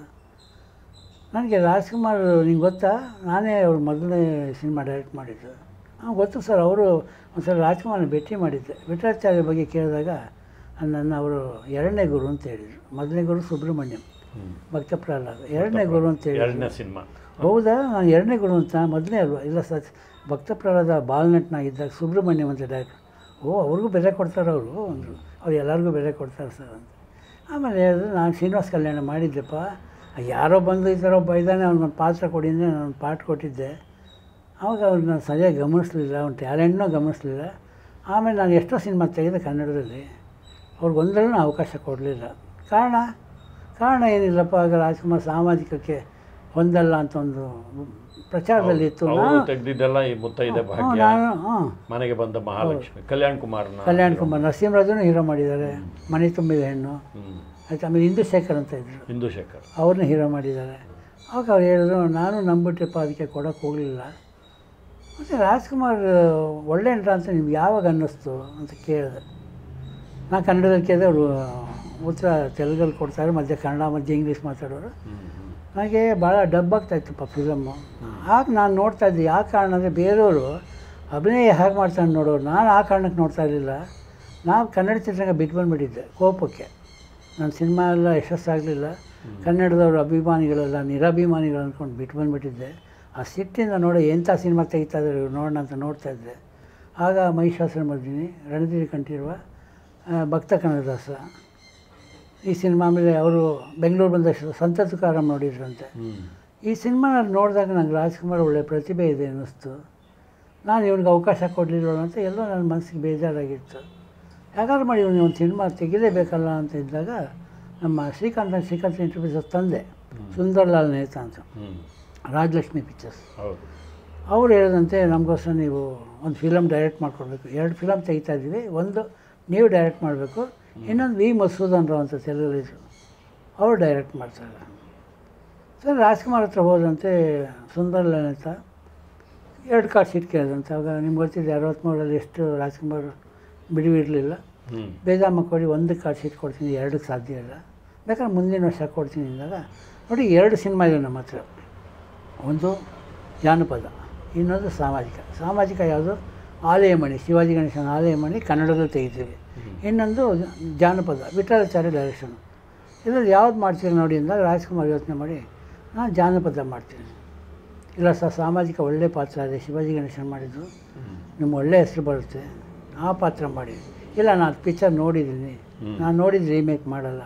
ನನಗೆ ರಾಜ್ಕುಮಾರ್ ನಿಂಗೆ ಗೊತ್ತಾ ನಾನೇ ಅವ್ರ ಮೊದಲನೇ ಸಿನಿಮಾ ಡೈರೆಕ್ಟ್ ಮಾಡಿದ್ದು ಹಾಂ ಗೊತ್ತು ಸರ್ ಅವರು ಒಂದ್ಸಲ ರಾಜ್ಕುಮಾರ್ನ ಭೇಟಿ ಮಾಡಿದ್ದೆ ವಿಠಲಾಚಾರ್ಯ ಬಗ್ಗೆ ಕೇಳಿದಾಗ ನನ್ನ ಅವರು ಎರಡನೇ ಗುರು ಅಂತ ಹೇಳಿದರು ಮೊದಲನೇ ಗುರು ಸುಬ್ರಹ್ಮಣ್ಯಂ ಹ್ಞೂ ಭಕ್ತ ಪ್ರಹ್ಲಾದ ಎರಡನೇ ಗುರು ಅಂತ ಹೇಳಿದ್ರು ಎರಡನೇ ಸಿನಿಮಾ ಹೌದಾ ನಾನು ಎರಡನೇ ಗುರು ಅಂತ ಮೊದಲನೇ ಅಲ್ವಾ ಇಲ್ಲ ಸರ್ ಭಕ್ತ ಪ್ರಹ್ಲಾದ ಬಾಲ್ನಟ್ನಾಗಿದ್ದಾಗ ಸುಬ್ರಹ್ಮಣ್ಯಂ ಅಂತ ಡೈರೆಕ್ಟ್ ಓ ಅವ್ರಿಗೂ ಬೆಲೆ ಕೊಡ್ತಾರೆ ಅವರು ಅಂದರು ಅವ್ರು ಎಲ್ಲರಿಗೂ ಬೆಲೆ ಕೊಡ್ತಾರೆ ಸರ್ ಅಂತ ಆಮೇಲೆ ಹೇಳಿದ್ರು ನಾನು ಶ್ರೀನಿವಾಸ್ ಕಲ್ಯಾಣ ಮಾಡಿದ್ದೆಪ್ಪ ಯಾರೋ ಬಂದು ಈ ಥರ ಒಬ್ಬ ಇದ್ದಾನೆ ಅವ್ನಿಗೊಂದು ಪಾತ್ರ ಕೊಡಿಂದೆ ನಾನು ಪಾಠ ಕೊಟ್ಟಿದ್ದೆ ಆವಾಗ ಅವ್ರನ್ನ ಸರಿಯಾಗಿ ಗಮನಿಸಲಿಲ್ಲ ಅವ್ನ ಟ್ಯಾಲೆಂಟ್ನೂ ಗಮನಿಸಲಿಲ್ಲ ಆಮೇಲೆ ನಾನು ಎಷ್ಟೋ ಸಿನಿಮಾ ತೆಗೆದೆ ಕನ್ನಡದಲ್ಲಿ ಅವ್ರಿಗೊಂದರಲ್ಲೂ ಅವಕಾಶ ಕೊಡಲಿಲ್ಲ ಕಾರಣ ಕಾರಣ ಏನಿಲ್ಲಪ್ಪ ಆಗ ರಾಜ್ಕುಮಾರ್ ಸಾಮಾಜಿಕಕ್ಕೆ ಹೊಂದಲ್ಲ ಅಂತ ಒಂದು ಪ್ರಚಾರದಲ್ಲಿ ಇತ್ತು ಅವರು ನಾನು ತೆಗ್ದಿದ್ದೆಲ್ಲ ಈ ಮುತ್ತೈದೆ ಹ್ಞೂ, ಭಾಗ್ಯ ನಾನು ಹಾಂ ಮನೆಗೆ ಬಂದ ಮಹಾಲಕ್ಷ್ಮಿ ಕಲ್ಯಾಣ್ ಕುಮಾರ್ನ ಕಲ್ಯಾಣ್ ಕುಮಾರ್ ನರಸಿಂಹರಾಜನು ಹೀರೋ ಮಾಡಿದ್ದಾರೆ ಮನೆ ತುಂಬಿದ ಹೆಣ್ಣು ಹ್ಞೂ ಆಯ್ತು ಆಮೇಲೆ ಇಂದುಶೇಖರ್ ಅಂತ ಇದ್ದರು ಹಿಂದೂಶೇಖರ್ ಅವ್ರನ್ನ ಹೀರೋ ಮಾಡಿದ್ದಾರೆ ಆವಾಗ ಅವ್ರು ಹೇಳಿದ್ರು ನಾನು ನಂಬಿಟ್ಟೆಪ್ಪ ಅದಕ್ಕೆ ಕೊಡೋಕ್ಕೆ ಹೋಗಲಿಲ್ಲ ಮತ್ತು ರಾಜ್ಕುಮಾರ್ ಒಳ್ಳೆ ನಟ ಅಂತ ನಿಮ್ಗೆ ಯಾವಾಗ ಅನ್ನಿಸ್ತು ಅಂತ ಕೇಳಿದೆ ನಾನು ಕನ್ನಡದಲ್ಲಿ ಕೇಳಿದೆ ಅವರು ಉತ್ತರ ತೆಲುಗಲ್ಲಿ ಕೊಡ್ತಾರೆ ಮಧ್ಯೆ ಕನ್ನಡ ಮಧ್ಯೆ ಇಂಗ್ಲೀಷ್ ಮಾತಾಡೋರು ಹ್ಞೂ ನನಗೆ ಭಾಳ ಡಬ್ ಆಗ್ತಾಯಿತ್ತಪ್ಪ ಫಿಲಮ್ಮು ಆಗ ನಾನು ನೋಡ್ತಾ ಇದ್ದೆ ಯಾವ ಕಾರಣ ಅಂದರೆ ಬೇರೆಯವರು ಅಭಿನಯ ಹೇಗೆ ಮಾಡ್ತಾನೆ ನೋಡೋರು ನಾನು ಆ ಕಾರಣಕ್ಕೆ ನೋಡ್ತಾ ಇರಲಿಲ್ಲ ನಾವು ಕನ್ನಡ ಚಿತ್ರರಂಗ ಬಿಟ್ಟು ಬಂದುಬಿಟ್ಟಿದ್ದೆ ಕೋಪಕ್ಕೆ ನನ್ನ ಸಿನಿಮಾ ಎಲ್ಲ ಯಶಸ್ಸಾಗಲಿಲ್ಲ ಕನ್ನಡದವ್ರ ಅಭಿಮಾನಿಗಳೆಲ್ಲ ನಿರಭಿಮಾನಿಗಳು ಅಂದ್ಕೊಂಡು ಬಿಟ್ಟು ಬಂದುಬಿಟ್ಟಿದ್ದೆ ಆ ಸಿಟ್ಟಿಂದ ನೋಡಿ ಎಂಥ ಸಿನಿಮಾ ತೆಗಿತಾ ಇದ್ದಾರೆ ಇವ್ರು ನೋಡೋಣ ಅಂತ ನೋಡ್ತಾ ಇದ್ದೆ ಆಗ ಮಹಿಷಾಸುರ ಮರ್ದಿನಿ ರಣಧೀರಿ ಕಂಠೀರವ ಆ, ಭಕ್ತ ಕನಕದಾಸ ಈ ಸಿನಿಮಾ ಆಮೇಲೆ ಅವರು ಬೆಂಗಳೂರು ಬಂದ ಸಂತ ತುಕಾರಾಮ್ ನೋಡಿದ್ರಂತೆ ಹ್ಞೂ ಈ ಸಿನಿಮಾ ನೋಡಿದಾಗ ನಂಗೆ ರಾಜ್ಕುಮಾರ್ ಒಳ್ಳೆ ಪ್ರತಿಭೆ ಇದೆ ಅನ್ನಿಸ್ತು ನಾನು ಇವ್ನಿಗೆ ಅವಕಾಶ ಕೊಡಲಿಲ್ಲ ಅಂತ ಎಲ್ಲೋ ನನ್ನ ಮನಸ್ಸಿಗೆ ಬೇಜಾರಾಗಿತ್ತು ಯಾಕಾದ್ರೂ ಮಾಡಿ ಇವನಿಗೆ ಒಂದು ಸಿನಿಮಾ ತೆಗಿಲೇಬೇಕಲ್ಲ ಅಂತ ಇದ್ದಾಗ ನಮ್ಮ ಶ್ರೀಕಾಂತ್ ಶ್ರೀಕಾಂತ್ ಇಂಟರ್ವ್ಯೂಸ್ ತಂದೆ ಸುಂದರ್ಲಾಲ್ ನೇತಾ ಅಂತ ಹ್ಞೂ ರಾಜಲಕ್ಷ್ಮಿ ಪಿಕ್ಚರ್ಸ್ ಹೌದು ಅವ್ರು ಹೇಳಿದಂತೆ ನಮಗೋಸ್ಕರ ನೀವು ಒಂದು ಫಿಲಮ್ ಡೈರೆಕ್ಟ್ ಮಾಡ್ಕೊಡ್ಬೇಕು ಎರಡು ಫಿಲಮ್ ತೆಗಿತಾ ಇದ್ದೀವಿ ಒಂದು ನೀವು ಡೈರೆಕ್ಟ್ ಮಾಡಬೇಕು ಇನ್ನೊಂದು ವಿ ಮಸೂದನ್ ರಾವ್ ಅಂತ ತೆಲುಗಲ್ಲಿದ್ರು ಅವರು ಡೈರೆಕ್ಟ್ ಮಾಡ್ತಾರೆ ಸರ್ ರಾಜ್ಕುಮಾರ್ ಹತ್ರ ಹೋದಂತೆ ಸುಂದರ್ಲಾಲ್ ಅಂತ ಎರಡು ಕಾರ್ಡ್ ಶೀಟ್ ಕೇಳಿದಂತೆ ಆವಾಗ ನಿಮ್ಗೆ ಗೊತ್ತಿದೆ ಅರವತ್ತ್ಮೂರರಲ್ಲಿ ಎಷ್ಟು ರಾಜ್ಕುಮಾರ್ ಬಿಡುವು ಇರಲಿಲ್ಲ ಹ್ಞೂ ಬೇಜಾಮ ಕೊಡಿ ಒಂದು ಕಾರ್ಡ್ ಶೀಟ್ ಕೊಡ್ತೀನಿ ಎರಡಕ್ಕೆ ಸಾಧ್ಯ ಇಲ್ಲ ಬೇಕಾದ್ರೆ ಮುಂದಿನ ವರ್ಷ ಕೊಡ್ತೀನಿ ಅಂದಾಗ ನೋಡಿ ಎರಡು ಸಿನಿಮಾ ಇದೆ ನಮ್ಮ ಹತ್ರ ಒಂದು ಜಾನಪದ ಇನ್ನೊಂದು ಸಾಮಾಜಿಕ ಸಾಮಾಜಿಕ ಯಾವುದು ಆಲಯಮಣಿ ಶಿವಾಜಿ ಗಣೇಶನ ಆಲಯಮಣಿ ಕನ್ನಡದಲ್ಲಿ ತೆಗಿತೀವಿ ಇನ್ನೊಂದು ಜಾನಪದ ವಿಠಲಾಚಾರ್ಯ ಡೈರೆಕ್ಷನ್ ಇದರಲ್ಲಿ ಯಾವ್ದು ಮಾಡ್ತೀರಿ ನೋಡಿ ಅಂದಾಗ ರಾಜ್ಕುಮಾರ್ ಯೋಚನೆ ಮಾಡಿ ನಾನು ಜಾನಪದ ಮಾಡ್ತೀನಿ ಇಲ್ಲ ಸರ್ ಸಾಮಾಜಿಕ ಒಳ್ಳೆ ಪಾತ್ರ ಇದೆ ಶಿವಾಜಿ ಗಣೇಶನ್ ಮಾಡಿದ್ದು ನಿಮ್ಮ ಒಳ್ಳೆ ಹೆಸರು ಬರುತ್ತೆ ಆ ಪಾತ್ರ ಮಾಡಿ ಇಲ್ಲ ನಾನು ಪಿಕ್ಚರ್ ನೋಡಿದ್ದೀನಿ ನಾನು ನೋಡಿದ್ದು ರೀಮೇಕ್ ಮಾಡಲ್ಲ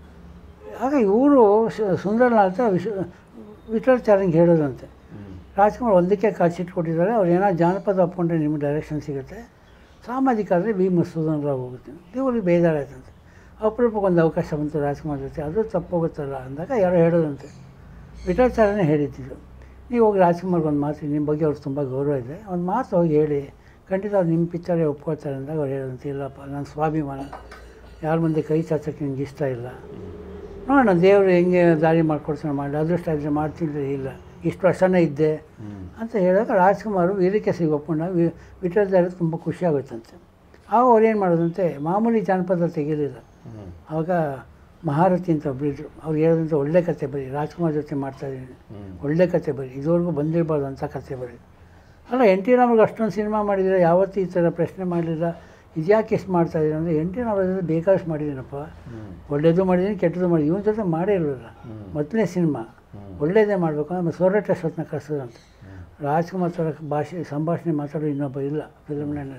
ಆಗ ಇವರು ಸುಂದರಲಾಲ್ ಅಂತ ವಿಶ್ವ ವಿಠಲಾಚಾರ್ಯಂಗೆ ಹೇಳೋದಂತೆ ರಾಜ್ಕುಮಾರ್ ಒಂದಕ್ಕೆ ಕಾಲ್ಶೀಟ್ ಕೊಟ್ಟಿದ್ದಾರೆ ಅವ್ರು ಏನೋ ಜಾನಪದ ಒಪ್ಕೊಂಡ್ರೆ ನಿಮ್ಗೆ ಡೈರೆಕ್ಷನ್ ಸಿಗುತ್ತೆ ಸಾಮಾಜಿಕ ಆದರೆ ವಿ ಮಸೂದನ್ ರಾವ್ ಹೋಗುತ್ತೆ ಇವ್ರಿಗೆ ಬೇಜಾರಾಯ್ತಂತೆ ಅಪರೂಪಕ್ಕೆ ಒಂದು ಅವಕಾಶ ಬಂತು ರಾಜ್ಕುಮಾರ್ ಜೊತೆ ಅದು ತಪ್ಪೋಗುತ್ತಲ್ಲ ಅಂದಾಗ ಯಾರೋ ಹೇಳೋದಂತೆ ವಿಠಲಾಚಾರ್ಯನೇ ಹೇಳಿದ್ದಿದ್ದು ನೀವು ಹೋಗಿ ರಾಜ್ಕುಮಾರ್ಗೆ ಒಂದು ಮಾತು ನಿಮ್ಮ ಬಗ್ಗೆ ಅವ್ರಿಗೆ ತುಂಬ ಗೌರವ ಇದೆ ಒಂದು ಮಾತು ಹೋಗಿ ಹೇಳಿ ಖಂಡಿತ ಅವ್ರು ನಿಮ್ಮ ಪಿಕ್ಚರೇ ಒಪ್ಕೊಳ್ತಾರೆ ಅಂದಾಗ ಅವ್ರು ಹೇಳೋದಂತೆ ಇಲ್ಲಪ್ಪ ನನ್ನ ಸ್ವಾಭಿಮಾನ ಯಾರ ಮುಂದೆ ಕೈ ಚಾಚಕ್ಕೆ ನಿಮ್ಗೆ ಇಷ್ಟ ಇಲ್ಲ ನೋಡೋಣ ದೇವರು ಹೆಂಗೆ ದಾರಿ ಮಾಡಿಕೊಡ್ತಾನೆ ಮಾಡಿ ಅದೃಷ್ಟ ಇದ್ದರೆ ಮಾಡ್ತಿದ್ರೆ ಇಲ್ಲ ಇಷ್ಟು ವರ್ಷನೇ ಇದ್ದೆ ಅಂತ ಹೇಳಿದಾಗ ರಾಜ್ಕುಮಾರ್ ವೀರಕ್ಕೆ ಸಿಗಿ ಒಪ್ಕೊಂಡಾಗ ವಿ ವಿಠಲದಾರಿ ತುಂಬ ಖುಷಿ ಆಗುತ್ತಂತೆ ಆಗ ಅವ್ರು ಏನು ಮಾಡೋದಂತೆ ಮಾಮೂಲಿ ಜಾನಪದ ತೆಗೀಲಿಲ್ಲ ಹ್ಞೂ ಆವಾಗ ಮಹಾರಥಿ ಅಂತ ಒಬ್ಬರಿದ್ರು ಅವ್ರು ಹೇಳೋದಂತೆ ಒಳ್ಳೆ ಕತೆ ಬರೀ ರಾಜ್ಕುಮಾರ್ ಜೊತೆ ಮಾಡ್ತಾಯಿದ್ದೀನಿ ಹ್ಞೂ ಒಳ್ಳೆ ಕತೆ ಬರೀ ಇದುವರೆಗೂ ಬಂದಿರಬಾರ್ದು ಅಂತ ಕತೆ ಬರೀ ಅಲ್ಲ ಎನ್ ಟಿ ರಾಮ್ಗೆ ಅಷ್ಟೊಂದು ಸಿನಿಮಾ ಮಾಡಿದರೆ ಯಾವತ್ತೂ ಈ ಥರ ಪ್ರಶ್ನೆ ಮಾಡಲಿಲ್ಲ ಇದ್ಯಾಕೆ ಇಷ್ಟು ಮಾಡ್ತಾ ಇದ್ದೀರ ಅಂದರೆ ಎನ್ ಟಿ ರಾಮ್ ಬೇಕಾದಷ್ಟು ಮಾಡಿದ್ದೀನಪ್ಪ ಹ್ಞೂ ಒಳ್ಳೇದು ಮಾಡಿದ್ದೀನಿ ಕೆಟ್ಟದ್ದು ಮಾಡಿದ್ದೀನಿ ಇವನ ಜೊತೆ ಮಾಡೇ ಇರಲಿಲ್ಲ ಮೊದಲನೇ ಸಿನಿಮಾ ಒಳ್ಳೇದೇ ಮಾಡಬೇಕು ಆಮೇಲೆ ಸೋರಟ ಅಷ್ಟೊತ್ತನ್ನ ಕರೆಸೋದಂತೆ ರಾಜ್ಕುಮಾರ್ ಥರ ಭಾಷೆ ಸಂಭಾಷಣೆ ಮಾತಾಡೋ ಇನ್ನೊಬ್ಬ ಇಲ್ಲ ಫಿಲ್ಮ್ ಲೈನಲ್ಲಿ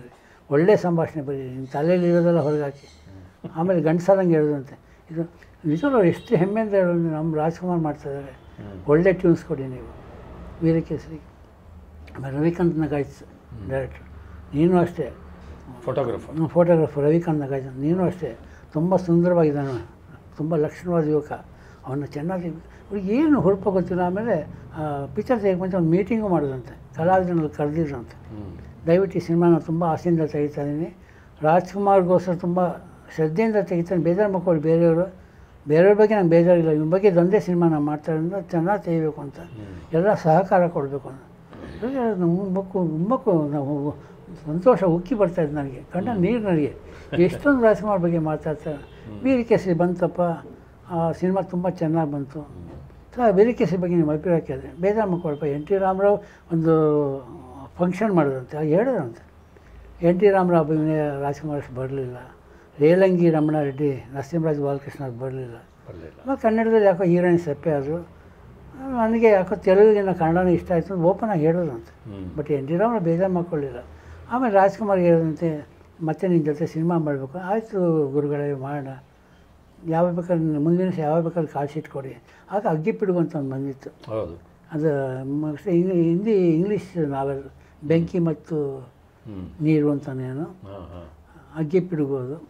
ಒಳ್ಳೆ ಸಂಭಾಷಣೆ ಬರೀರಿ ನಿಮ್ಮ ತಲೆಯಲ್ಲಿ ಇರೋದೆಲ್ಲ ಹೊರಗೆ ಹಾಕಿ ಆಮೇಲೆ ಗಂಡಸರಂಗೆ ಹೇಳೋದಂತೆ ಇದು ನಿಜವೂ ಎಷ್ಟು ಹೆಮ್ಮೆಯಿಂದ ಹೇಳೋದು ನಮ್ಮ ರಾಜ್ಕುಮಾರ್ ಮಾಡ್ತಾಯಿದ್ದಾರೆ ಒಳ್ಳೆ ಟ್ಯೂನ್ಸ್ ಕೊಡಿ ನೀವು ವೀರಕೇಸರಿ ಆಮೇಲೆ ರವಿಕಾಂತ್ ನಗಾಯ್ಸ್ ಡೈರೆಕ್ಟ್ರ್ ನೀನು ಅಷ್ಟೇ ಫೋಟೋಗ್ರಫರ್ ಫೋಟೋಗ್ರಾಫರ್ ರವಿಕಾಂತ್ ನಗಾಯ್ಸ್ ನೀನು ಅಷ್ಟೇ ತುಂಬ ಸುಂದರವಾಗಿದ್ದಾನೆ ತುಂಬ ಲಕ್ಷಣವಾದ ಯುವಕ ಅವನ್ನ ಚೆನ್ನಾಗಿ ಅವ್ರಿಗೆ ಏನು ಹುರುಪ ಗೊತ್ತಿಲ್ಲ ಆಮೇಲೆ ಪಿಕ್ಚರ್ ತೆಗೆದು ಮುಂಚೆ ಒಂದು ಮೀಟಿಂಗು ಮಾಡೋದಂತೆ ಕಲಾವಿದರಲ್ಲಿ ಕರೆದಿದ್ರಂತೆ ದಯವಿಟ್ಟು ಈ ಸಿನಿಮಾನ ತುಂಬ ಆಸೆಯಿಂದ ತೆಗಿತಾ ಇದ್ದೀನಿ ರಾಜ್ಕುಮಾರ್ಗೋಸ್ಕರ ತುಂಬ ಶ್ರದ್ಧೆಯಿಂದ ತೆಗಿತಾನೆ ಬೇಜಾರು ಮಕ್ಕಳು ಬೇರೆಯವರು ಬೇರೆಯವ್ರ ಬಗ್ಗೆ ನಂಗೆ ಬೇಜಾರಿಲ್ಲ ಇವ್ರ ಬಗ್ಗೆ ಇದೊಂದೇ ಸಿನಿಮಾ ನಾನು ಮಾಡ್ತಾ ಇರೋದ್ರಿಂದ ಚೆನ್ನಾಗಿ ತೆಗಿಬೇಕು ಅಂತ ಎಲ್ಲ ಸಹಕಾರ ಕೊಡಬೇಕು ಅಂತ ಹಾಗೆ ನಾವು ಉಮ್ಮಕ್ಕು ಉಮ್ಮಕ್ಕು ನಾವು ಸಂತೋಷ ಉಕ್ಕಿ ಬರ್ತಾ ಇದ್ದು ನನಗೆ ಕಣ್ಣ ನೀರು ನನಗೆ ಎಷ್ಟೊಂದು ರಾಜ್ಕುಮಾರ್ ಬಗ್ಗೆ ಮಾತಾಡ್ತಾರೆ ವೀರಕೇಸರಿ ಬಂತಪ್ಪ ಆ ಸಿನಿಮಾ ತುಂಬ ಚೆನ್ನಾಗಿ ಬಂತು ಸರ್ ವೀರಕೇಸರಿ ಬಗ್ಗೆ ನಿಮ್ಮ ಅಭಿಪ್ರಾಯ ಕೇಳಿದೆ ಬೇಜಾರು ಮಕ್ಕಳಪ್ಪ ಎನ್ ಟಿ ರಾಮರಾವ್ ಒಂದು ಫಂಕ್ಷನ್ ಮಾಡಿದ್ರಂತೆ ಅದು ಹೇಳಿದ್ರಂತೆ ಎನ್ ಟಿ ರಾಮರಾವ್ ಅಭಿನಯ ರಾಜ್ಕುಮಾರ್ ಅಷ್ಟು ಬರಲಿಲ್ಲ ರೇಲಂಗಿ ರಮಣ ರೆಡ್ಡಿ ನರಸಿಂಹರಾಜ್ ಬಾಲಕೃಷ್ಣ ಅದು ಬರಲಿಲ್ಲ ಬರಲಿಲ್ಲ ಮತ್ತು ಕನ್ನಡದಲ್ಲಿ ಯಾಕೋ ಹೀರೋಯಿನ್ ಸಪ್ಪೆ ಆದರು ನನಗೆ ಯಾಕೋ ತೆಲುಗಿನ ಕನ್ನಡನೇ ಇಷ್ಟ ಆಯಿತು ಅಂತ ಓಪನ್ ಆಗಿ ಹೇಳಿದ್ರಂತೆ ಹ್ಞೂ ಬಟ್ ಎನ್ ಟಿ ರಾಮರಾವ್ ಬೇಜಾರು ಮಾಡ್ಕೊಳ್ಳಿಲ್ಲ ಆಮೇಲೆ ರಾಜ್ಕುಮಾರ್ ಹೇಳಿದಂತೆ ಮತ್ತೆ ನಿನ್ನ ಜೊತೆ ಸಿನಿಮಾ ಮಾಡಬೇಕು ಆಯಿತು ಗುರುಗಳೇ ಮಾಡೋಣ ಯಾವ ಬೇಕಾದ್ರೆ ಮುಂದಿನ ದಿವಸ ಯಾವ ಬೇಕಾದ್ರೆ ಕಾಲ್ ಶೀಟ್ ಕೊಡಿ ಆಗ ಅಗ್ಗಿಪಿಡುಗು ಅಂತ ಒಂದು ಬಂದಿತ್ತು ಹೌದು ಅದು ಮತ್ತೆ ಹಿಂದಿ ಇಂಗ್ಲೀಷ್ ನಾವೆಲ್ ಬೆಂಕಿ ಮತ್ತು ಹ್ಞೂ ನೀರು ಅಂತಾನೇನು ಹಾಂ ಹಾಂ ಅಗ್ಗಿ ಪಿಡುಗೋದು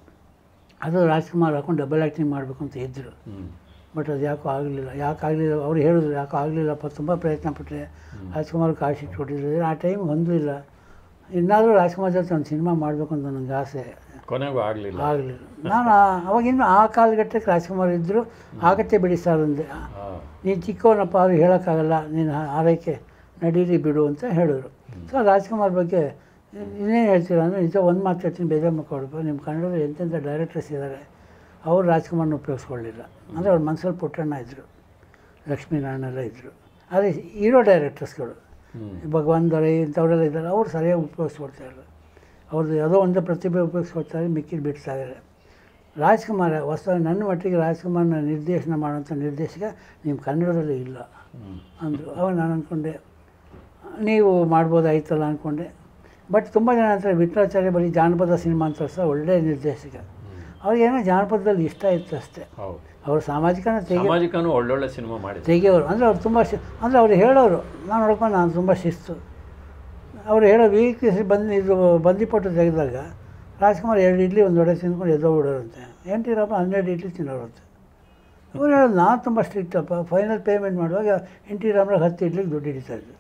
ಅದು ರಾಜ್ಕುಮಾರ್ ಹಾಕೊಂಡು ಡಬಲ್ ಆ್ಯಕ್ಟಿಂಗ್ ಮಾಡಬೇಕು ಅಂತ ಇದ್ದರು ಹ್ಞೂ ಬಟ್ ಅದು ಯಾಕೋ ಆಗಲಿಲ್ಲ ಯಾಕೆ ಆಗಲಿಲ್ಲ ಅವ್ರು ಹೇಳಿದ್ರು ಯಾಕೋ ಆಗಲಿಲ್ಲಪ್ಪ ತುಂಬ ಪ್ರಯತ್ನ ಪಟ್ಟರೆ ರಾಜ್ಕುಮಾರ್ ಕಾಶಿ ಕೊಟ್ಟಿದ್ರು ಆ ಟೈಮ್ ಹೊಂದಲಿಲ್ಲ ಇನ್ನಾದರೂ ರಾಜ್ಕುಮಾರ್ ಜೊತೆ ಒಂದು ಸಿನಿಮಾ ಮಾಡಬೇಕು ಅಂತ ನನಗೆ ಆಸೆ ಕೊನೆಗೂ ಆಗಲಿಲ್ಲ ಆಗಲಿಲ್ಲ ನಾನು ಆ- ಅವಾಗಿನ್ನು ಆ ಕಾಲಘಟ್ಟಕ್ಕೆ ರಾಜ್ಕುಮಾರ್ ಇದ್ದರು ಆಗತ್ತೆ ಬಿಡಿ ಸರ್ ಅಂದೆ ಹಾಂ ನೀನು ಚಿಕ್ಕವನಪ್ಪ ಅದು ಹೇಳೋಕ್ಕಾಗಲ್ಲ ನೀನು ಆರೈಕೆ ನಡೀರಿ ಬಿಡು ಅಂತ ಹೇಳಿದ್ರು ಸೊ ರಾಜ್ಕುಮಾರ್ ಬಗ್ಗೆ ಇನ್ನೇನು ಹೇಳ್ತೀರಾ ಅಂದರೆ ನಿಜ ಒಂದು ಮಾತು ಹೇಳ್ತೀನಿ ಬೇಜಾರು ಮಾಡ್ಕೊಡ್ಬೇಕು ನಿಮ್ಮ ಕನ್ನಡದಲ್ಲಿ ಎಂತೆಂಥ ಡೈರೆಕ್ಟರ್ಸ್ ಇದ್ದಾರೆ ಅವರು ರಾಜ್ಕುಮಾರ್ನ ಉಪಯೋಗಿಸ್ಕೊಳ್ಳಿಲ್ಲ ಅಂದರೆ ಅವ್ರ ಮನಸ್ಸಲ್ಲಿ ಪುಟ್ಟಣ್ಣ ಇದ್ದರು ಲಕ್ಷ್ಮೀನಾರಾಯಣ ಎಲ್ಲ ಇದ್ದರು ಆದರೆ ಹೀರೋ ಡೈರೆಕ್ಟರ್ಸ್ಗಳು ಹ್ಞೂ ಭಗವಾನ್ ದೊರೆ ಇಂಥವರೆಲ್ಲ ಇದ್ದಾರೆ ಅವ್ರು ಸರಿಯಾಗಿ ಉಪಯೋಗಿಸ್ಕೊಡ್ತಾ ಇಲ್ಲ ಅವ್ರದ್ದು ಯಾವುದೋ ಒಂದು ಪ್ರತಿಭೆ ಉಪಯೋಗಿಸ್ಕೊಡ್ತಾರೆ ಮಿಕ್ಕಿದ್ದು ಬಿಡ್ತಾ ಇದ್ದಾರೆ ರಾಜ್ಕುಮಾರ ಹೊಸ ನನ್ನ ಮಟ್ಟಿಗೆ ರಾಜ್ಕುಮಾರ್ನ ನಿರ್ದೇಶನ ಮಾಡೋಂಥ ನಿರ್ದೇಶಕ ನಿಮ್ಮ ಕನ್ನಡದಲ್ಲಿ ಇಲ್ಲ ಹ್ಞೂ ಅಂದರು ಅವಾಗ ನಾನು ಅಂದ್ಕೊಂಡೆ ನೀವು ಮಾಡ್ಬೋದಾಯ್ತಲ್ಲ ಅಂದ್ಕೊಂಡೆ ಬಟ್ ತುಂಬ ಜನ ಅಂತಾರೆ ವಿಠಲಾಚಾರ್ಯ ಬರೀ ಜಾನಪದ ಸಿನಿಮಾ ಅಂತ ಸಹ ಒಳ್ಳೆಯ ನಿರ್ದೇಶಕ ಅವ್ರಿಗೇನೋ ಜಾನಪದದಲ್ಲಿ ಇಷ್ಟ ಇತ್ತು ಅಷ್ಟೇ ಹೌದು ಅವರು ಸಾಮಾಜಿಕನ ತೆಗಿ ಸಾಮಾಜಿಕನೂ ಒಳ್ಳೊಳ್ಳೆ ಸಿನಿಮಾ ಮಾಡಿದ್ರು ತೆಗಿಯೋರು ಅಂದರೆ ಅವ್ರು ತುಂಬ ಶಿ ಅಂದರೆ ಅವ್ರು ಹೇಳೋರು ನಾನು ನೋಡ್ಕೊಂಡು ನಾನು ತುಂಬ ಶಿಸ್ತು ಅವ್ರು ಹೇಳೋ ವೀಕ್ ಬಂದು ಇದು ಬಂದಿಪಟ್ಟು ತೆಗೆದಾಗ ರಾಜ್ಕುಮಾರ್ ಎರಡು ಇಡ್ಲಿ ಒಂದು ವಡೆ ತಿಂದ್ಕೊಂಡು ಎದ್ದೋ ಬಿಡೋರಂತೆ ಎನ್ ಟಿ ರಾಮ ಹನ್ನೆರಡು ಇಡ್ಲಿ ತಿನ್ನೋರಂತೆ ಅವ್ರು ಹೇಳೋದು ನಾನು ತುಂಬ ಸ್ಟ್ರಿಕ್ಟಪ್ಪ ಫೈನಲ್ ಪೇಮೆಂಟ್ ಮಾಡುವಾಗ ಎನ್ ಟಿ ರಾಮರಾವ್ ಹತ್ತು ಇಡ್ಲಿಗೆ ದುಡ್ಡು ಹಿಡಿತಾ ಇದ್ರು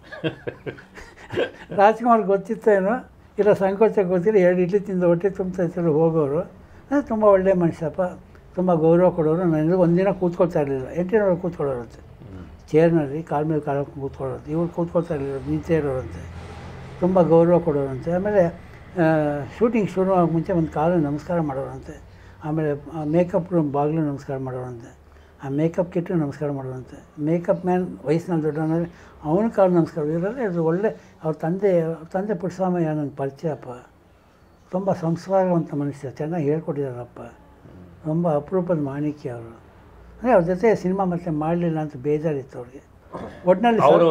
ರಾಜ್ಕುಮಾರ್ ಗೊತ್ತಿತ್ತೇನೋ ಇಲ್ಲ ಸಂಕೋಚ ಗೊತ್ತಿಲ್ಲ ಎರಡು ಇಡ್ಲಿ ತಿಂದು ಹೊಟ್ಟೆ ತುಂಬ್ತಾ ಇದ್ರು ಹೋಗೋರು ಅಂದರೆ ತುಂಬ ಒಳ್ಳೆಯ ಮನುಷ್ಯಪ್ಪ ತುಂಬ ಗೌರವ ಕೊಡೋರು ನನಗೆ ಒಂದಿನ ಕೂತ್ಕೊಳ್ತಾ ಇರಲಿಲ್ಲ ಎನ್ ಟಿ ರಾಮರಾವ್ ಕೂತ್ಕೊಳ್ಳೋರಂತೆ ಹ್ಞೂ ಚೇರ್ನಲ್ಲಿ ಕಾಲ ಮೇಲೆ ಕಾಲ ಕೂತ್ಕೊಳ್ಳೋದು ಇವ್ರು ಕೂತ್ಕೊಳ್ತಾ ಇರಲಿಲ್ಲ ನಿಂತೇ ಇರೋರಂತೆ ತುಂಬ ಗೌರವ ಕೊಡೋರಂತೆ ಆಮೇಲೆ ಶೂಟಿಂಗ್ ಶುರು ಆಗೋ ಮುಂಚೆ ಒಂದು ಕಾಲು ನಮಸ್ಕಾರ ಮಾಡೋರಂತೆ ಆಮೇಲೆ ಮೇಕಪ್ ರೂಮ್ ಬಾಗಿಲು ನಮಸ್ಕಾರ ಮಾಡೋರಂತೆ ಆ ಮೇಕಪ್ ಕಿಟ್ಟು ನಮಸ್ಕಾರ ಮಾಡೋರಂತೆ ಮೇಕಪ್ ಮ್ಯಾನ್ ವಯಸ್ಸಿನಲ್ಲಿ ದೊಡ್ಡವನಾದ್ರೆ ಅವನ ಕಾಲು ನಮಸ್ಕಾರ ಇವರೆಲ್ಲ ಇದು ಒಳ್ಳೆ ಅವ್ರ ತಂದೆ ಅವ್ರ ತಂದೆ ಪುಟ್ಟಸ್ವಾಮಯ್ಯ ನನಗೆ ಪರಿಚಯಪ್ಪ ತುಂಬ ಸಂಸ್ಕಾರವಂತ ಮನುಷ್ಯ ಚೆನ್ನಾಗಿ ಹೇಳ್ಕೊಟ್ಟಿದ್ದಾರಪ್ಪ ತುಂಬ ಅಪರೂಪದ ಮಾಣಿಕ್ಯ ಅವರು ಅಂದರೆ ಅವ್ರ ಜೊತೆ ಸಿನಿಮಾ ಮತ್ತೆ ಮಾಡಲಿಲ್ಲ ಅಂತ ಬೇಜಾರಿತ್ತು ಅವ್ರಿಗೆ ಒಟ್ಟಿನಲ್ಲಿ ಅವರು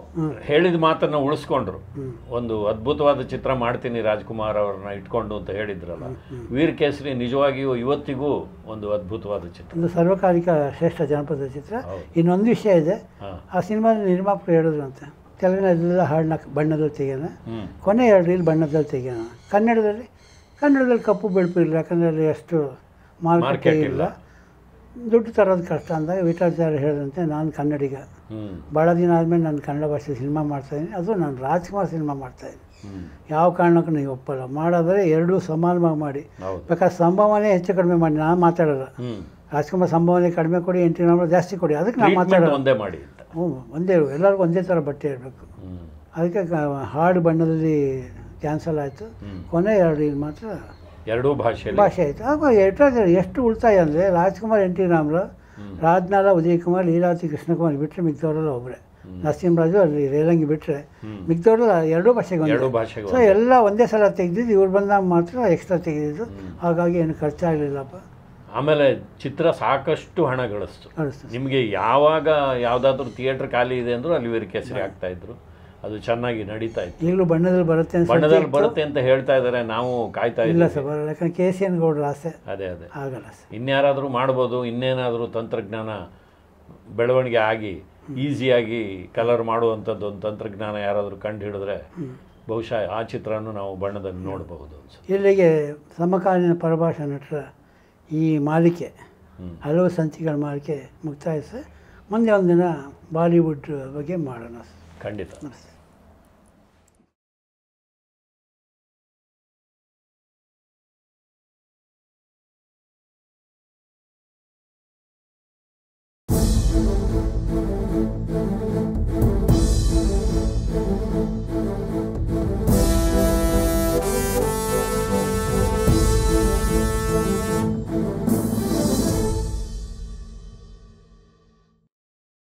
ಹೇಳಿದ ಮಾತನ್ನ ಉಳಿಸ್ಕೊಂಡ್ರು ಹ್ಮ್. ಒಂದು ಅದ್ಭುತವಾದ ಚಿತ್ರ ಮಾಡ್ತೀನಿ ರಾಜ್ಕುಮಾರ್ ಅವ್ರನ್ನ ಇಟ್ಕೊಂಡು ಅಂತ ಹೇಳಿದ್ರಲ್ಲ ವೀರ್ ಕೇಸರಿ ನಿಜವಾಗಿಯೂ ಇವತ್ತಿಗೂ ಒಂದು ಅದ್ಭುತವಾದ ಚಿತ್ರ ಒಂದು ಸರ್ವಕಾಲಿಕ ಶ್ರೇಷ್ಠ ಜನಪದ ಚಿತ್ರ ಹೌದು. ಇನ್ನೊಂದು ವಿಷಯ ಇದೆ ಹಾಂ ಆ ಸಿನಿಮಾದ ನಿರ್ಮಾಪಕರು ಹೇಳಿದ್ರು ಅಂತ ತೆಲುಗಿನಲ್ಲೆಲ್ಲ ಹಾಡನ್ನ ಬಣ್ಣದಲ್ಲಿ ತೆಗೆಯೋಣ ಹ್ಞೂ ಕೊನೆ ಎರಡು ರೀಲ್ ಬಣ್ಣದಲ್ಲಿ ತೆಗೆಯೋಣ ಕನ್ನಡದಲ್ಲಿ ಕನ್ನಡದಲ್ಲಿ ಕಪ್ಪು ಬೆಳಪು ಇಲ್ಲ ಯಾಕಂದರೆ ಅಲ್ಲಿ ಅಷ್ಟು ಮಾರುಕಟ್ಟೆ Market ಇಲ್ಲ ಇಲ್ಲ. ದುಡ್ಡು ತರೋದು ಕಷ್ಟ ಅಂದಾಗ ವಿಠಲಾಚಾರ್ಯ ಹೇಳಿದಂತೆ ನಾನು ಕನ್ನಡಿಗ ಹ್ಞೂ ಭಾಳ ದಿನ ಆದಮೇಲೆ ನಾನು ಕನ್ನಡ ಭಾಷೆ ಸಿನಿಮಾ ಮಾಡ್ತಾಯಿದ್ದೀನಿ ಅದು ನಾನು ರಾಜ್ಕುಮಾರ್ ಸಿನಿಮಾ ಮಾಡ್ತಾಯಿದ್ದೀನಿ ಹ್ಞೂ ಯಾವ ಕಾರಣಕ್ಕೂ ನೀವು ಒಪ್ಪಲ್ಲ ಮಾಡೋದ್ರೆ ಎರಡೂ ಸಮಾನವಾಗಿ ಮಾಡಿ ಹೌದು ಬೇಕಾದ್ರೆ ಸಂಭಾವನೆ ಹೆಚ್ಚು ಕಡಿಮೆ ಮಾಡಿ ನಾನು ಮಾತಾಡೋಲ್ಲ ಹ್ಞೂ ರಾಜ್ಕುಮಾರ್ ಸಂಭಾವನೆ ಕಡಿಮೆ ಕೊಡಿ ಎಂಟು ನಂಬರ್ ಜಾಸ್ತಿ ಕೊಡಿ ಅದಕ್ಕೆ ನಾನು ಟ್ರೀಟ್ಮೆಂಟ್ ಮಾತಾಡೋದು ಒಂದೇ ಮಾಡಿ ಅಂತ ಹ್ಞೂ ಒಂದೇ ಎಲ್ಲರಿಗೂ ಒಂದೇ ಥರ ಬಟ್ಟೆ ಇರಬೇಕು ಹ್ಞೂ ಅದಕ್ಕೆ ಕ- ಹಾಡು ಬಣ್ಣದಲ್ಲಿ ಕ್ಯಾನ್ಸಲ್ ಆಯಿತು ಹ್ಞೂ ಕೊನೆ ಎರಡು ಇಲ್ಲಿ ಮಾತ್ರ ಎರಡೂ ಭಾಷೆಯಲ್ಲಿ ಭಾಷೆ ಆಯಿತು ಆಗ ಎಷ್ಟು ಎಷ್ಟು ಉಳಿತಾಯ ಅಂದರೆ ರಾಜ್ಕುಮಾರ್ ಎನ್ ಟಿ ರಾಮರಾವ್ ಹ್ಮ್. ರಾಜ್ನಾಲ ಉದಯ್ ಕುಮಾರ್ ಲೀಲಾವತಿ ಕೃಷ್ಣಕುಮಾರ್ ಬಿಟ್ಟರೆ ಮಿಗ್ದವರೆಲ್ಲ ಒಬ್ಬರೇ ನರಸಿಂಹರಾಜು ಅಲ್ಲಿ ರೇಲಂಗಿ ಬಿಟ್ಟರೆ ಹ್ಮ್. ಮಿಗ್ದವರು ಎರಡೂ ಭಾಷೆಗೆ ಎರಡೂ ಒಂದೇ ಭಾಷೆಗೆ ಸೊ ಎಲ್ಲ ಒಂದೇ ಸಲ ತೆಗೆದಿದ್ದು ಇವ್ರು ಬಂದಾಗ ಮಾತ್ರ ಎಕ್ಸ್ಟ್ರಾ ತೆಗೆದಿದ್ದು ಹ್ಮ್. ಹಾಗಾಗಿ ಏನು ಖರ್ಚಾಗಲಿಲ್ಲಪ್ಪ ಆಮೇಲೆ ಚಿತ್ರ ಸಾಕಷ್ಟು ಹಣ ಗಳಿಸ್ತು ಕಳಿಸ್ತು ನಿಮಗೆ ಯಾವಾಗ ಯಾವುದಾದ್ರೂ ಥಿಯೇಟರ್ ಖಾಲಿ ಇದೆ ಅಂದರೂ ಅಲ್ಲಿ ವೀರ ಕೇಸರಿ ಆಗ್ತಾ ಇದ್ರು ಅದು ಚೆನ್ನಾಗಿ ನಡೀತಾ ಇತ್ತು ಈಗಲೂ ಬಣ್ಣದಲ್ಲಿ ಬರುತ್ತೆ ಅಂತ ಬಣ್ಣದಲ್ಲಿ ಬರುತ್ತೆ ಅಂತ ಹೇಳ್ತಾ ಇದ್ದಾರೆ ನಾವು ಕಾಯ್ತಾ ಇಲ್ಲ ಇದ್ದೀವಿ ಸರ್ ಬರಲ್ಲ ಯಾಕಂದ್ರೆ ಕೆ ಸಿ ಎನ್ ಗೌಡ್ರ ಆಸೆ ಅದೇ ಅದೇ ಆಗಲ್ಲ ಸರ್ ಇನ್ಯಾರಾದರೂ ಮಾಡ್ಬೋದು ಇನ್ನೇನಾದರೂ ತಂತ್ರಜ್ಞಾನ ಬೆಳವಣಿಗೆ ಆಗಿ ಈಸಿಯಾಗಿ ಕಲರ್ ಮಾಡುವಂಥದ್ದು ಒಂದು ತಂತ್ರಜ್ಞಾನ ಯಾರಾದರೂ ಕಂಡು ಹಿಡಿದ್ರೆ ಬಹುಶಃ ಆ ಚಿತ್ರನೂ ನಾವು ಬಣ್ಣದಲ್ಲಿ ನೋಡಬಹುದು ಅನ್ಸುತ್ತೆ ಇಲ್ಲಿಗೆ ಸಮಕಾಲೀನ ಪರಭಾಷಾ ನಟರ ಈ ಮಾಲಿಕೆ ಹ್ಮ್. ಹಲವು ಸಂಚಿಕೆಗಳ ಮಾಲಿಕೆ ಮುಕ್ತಾಯ ಸರ್ ಮುಂದೆ ಒಂದಿನ ಬಾಲಿವುಡ್ ಬಗ್ಗೆ ಮಾಡೋಣ ಸರ್ ಖಂಡಿತ ನಮಸ್ತೆ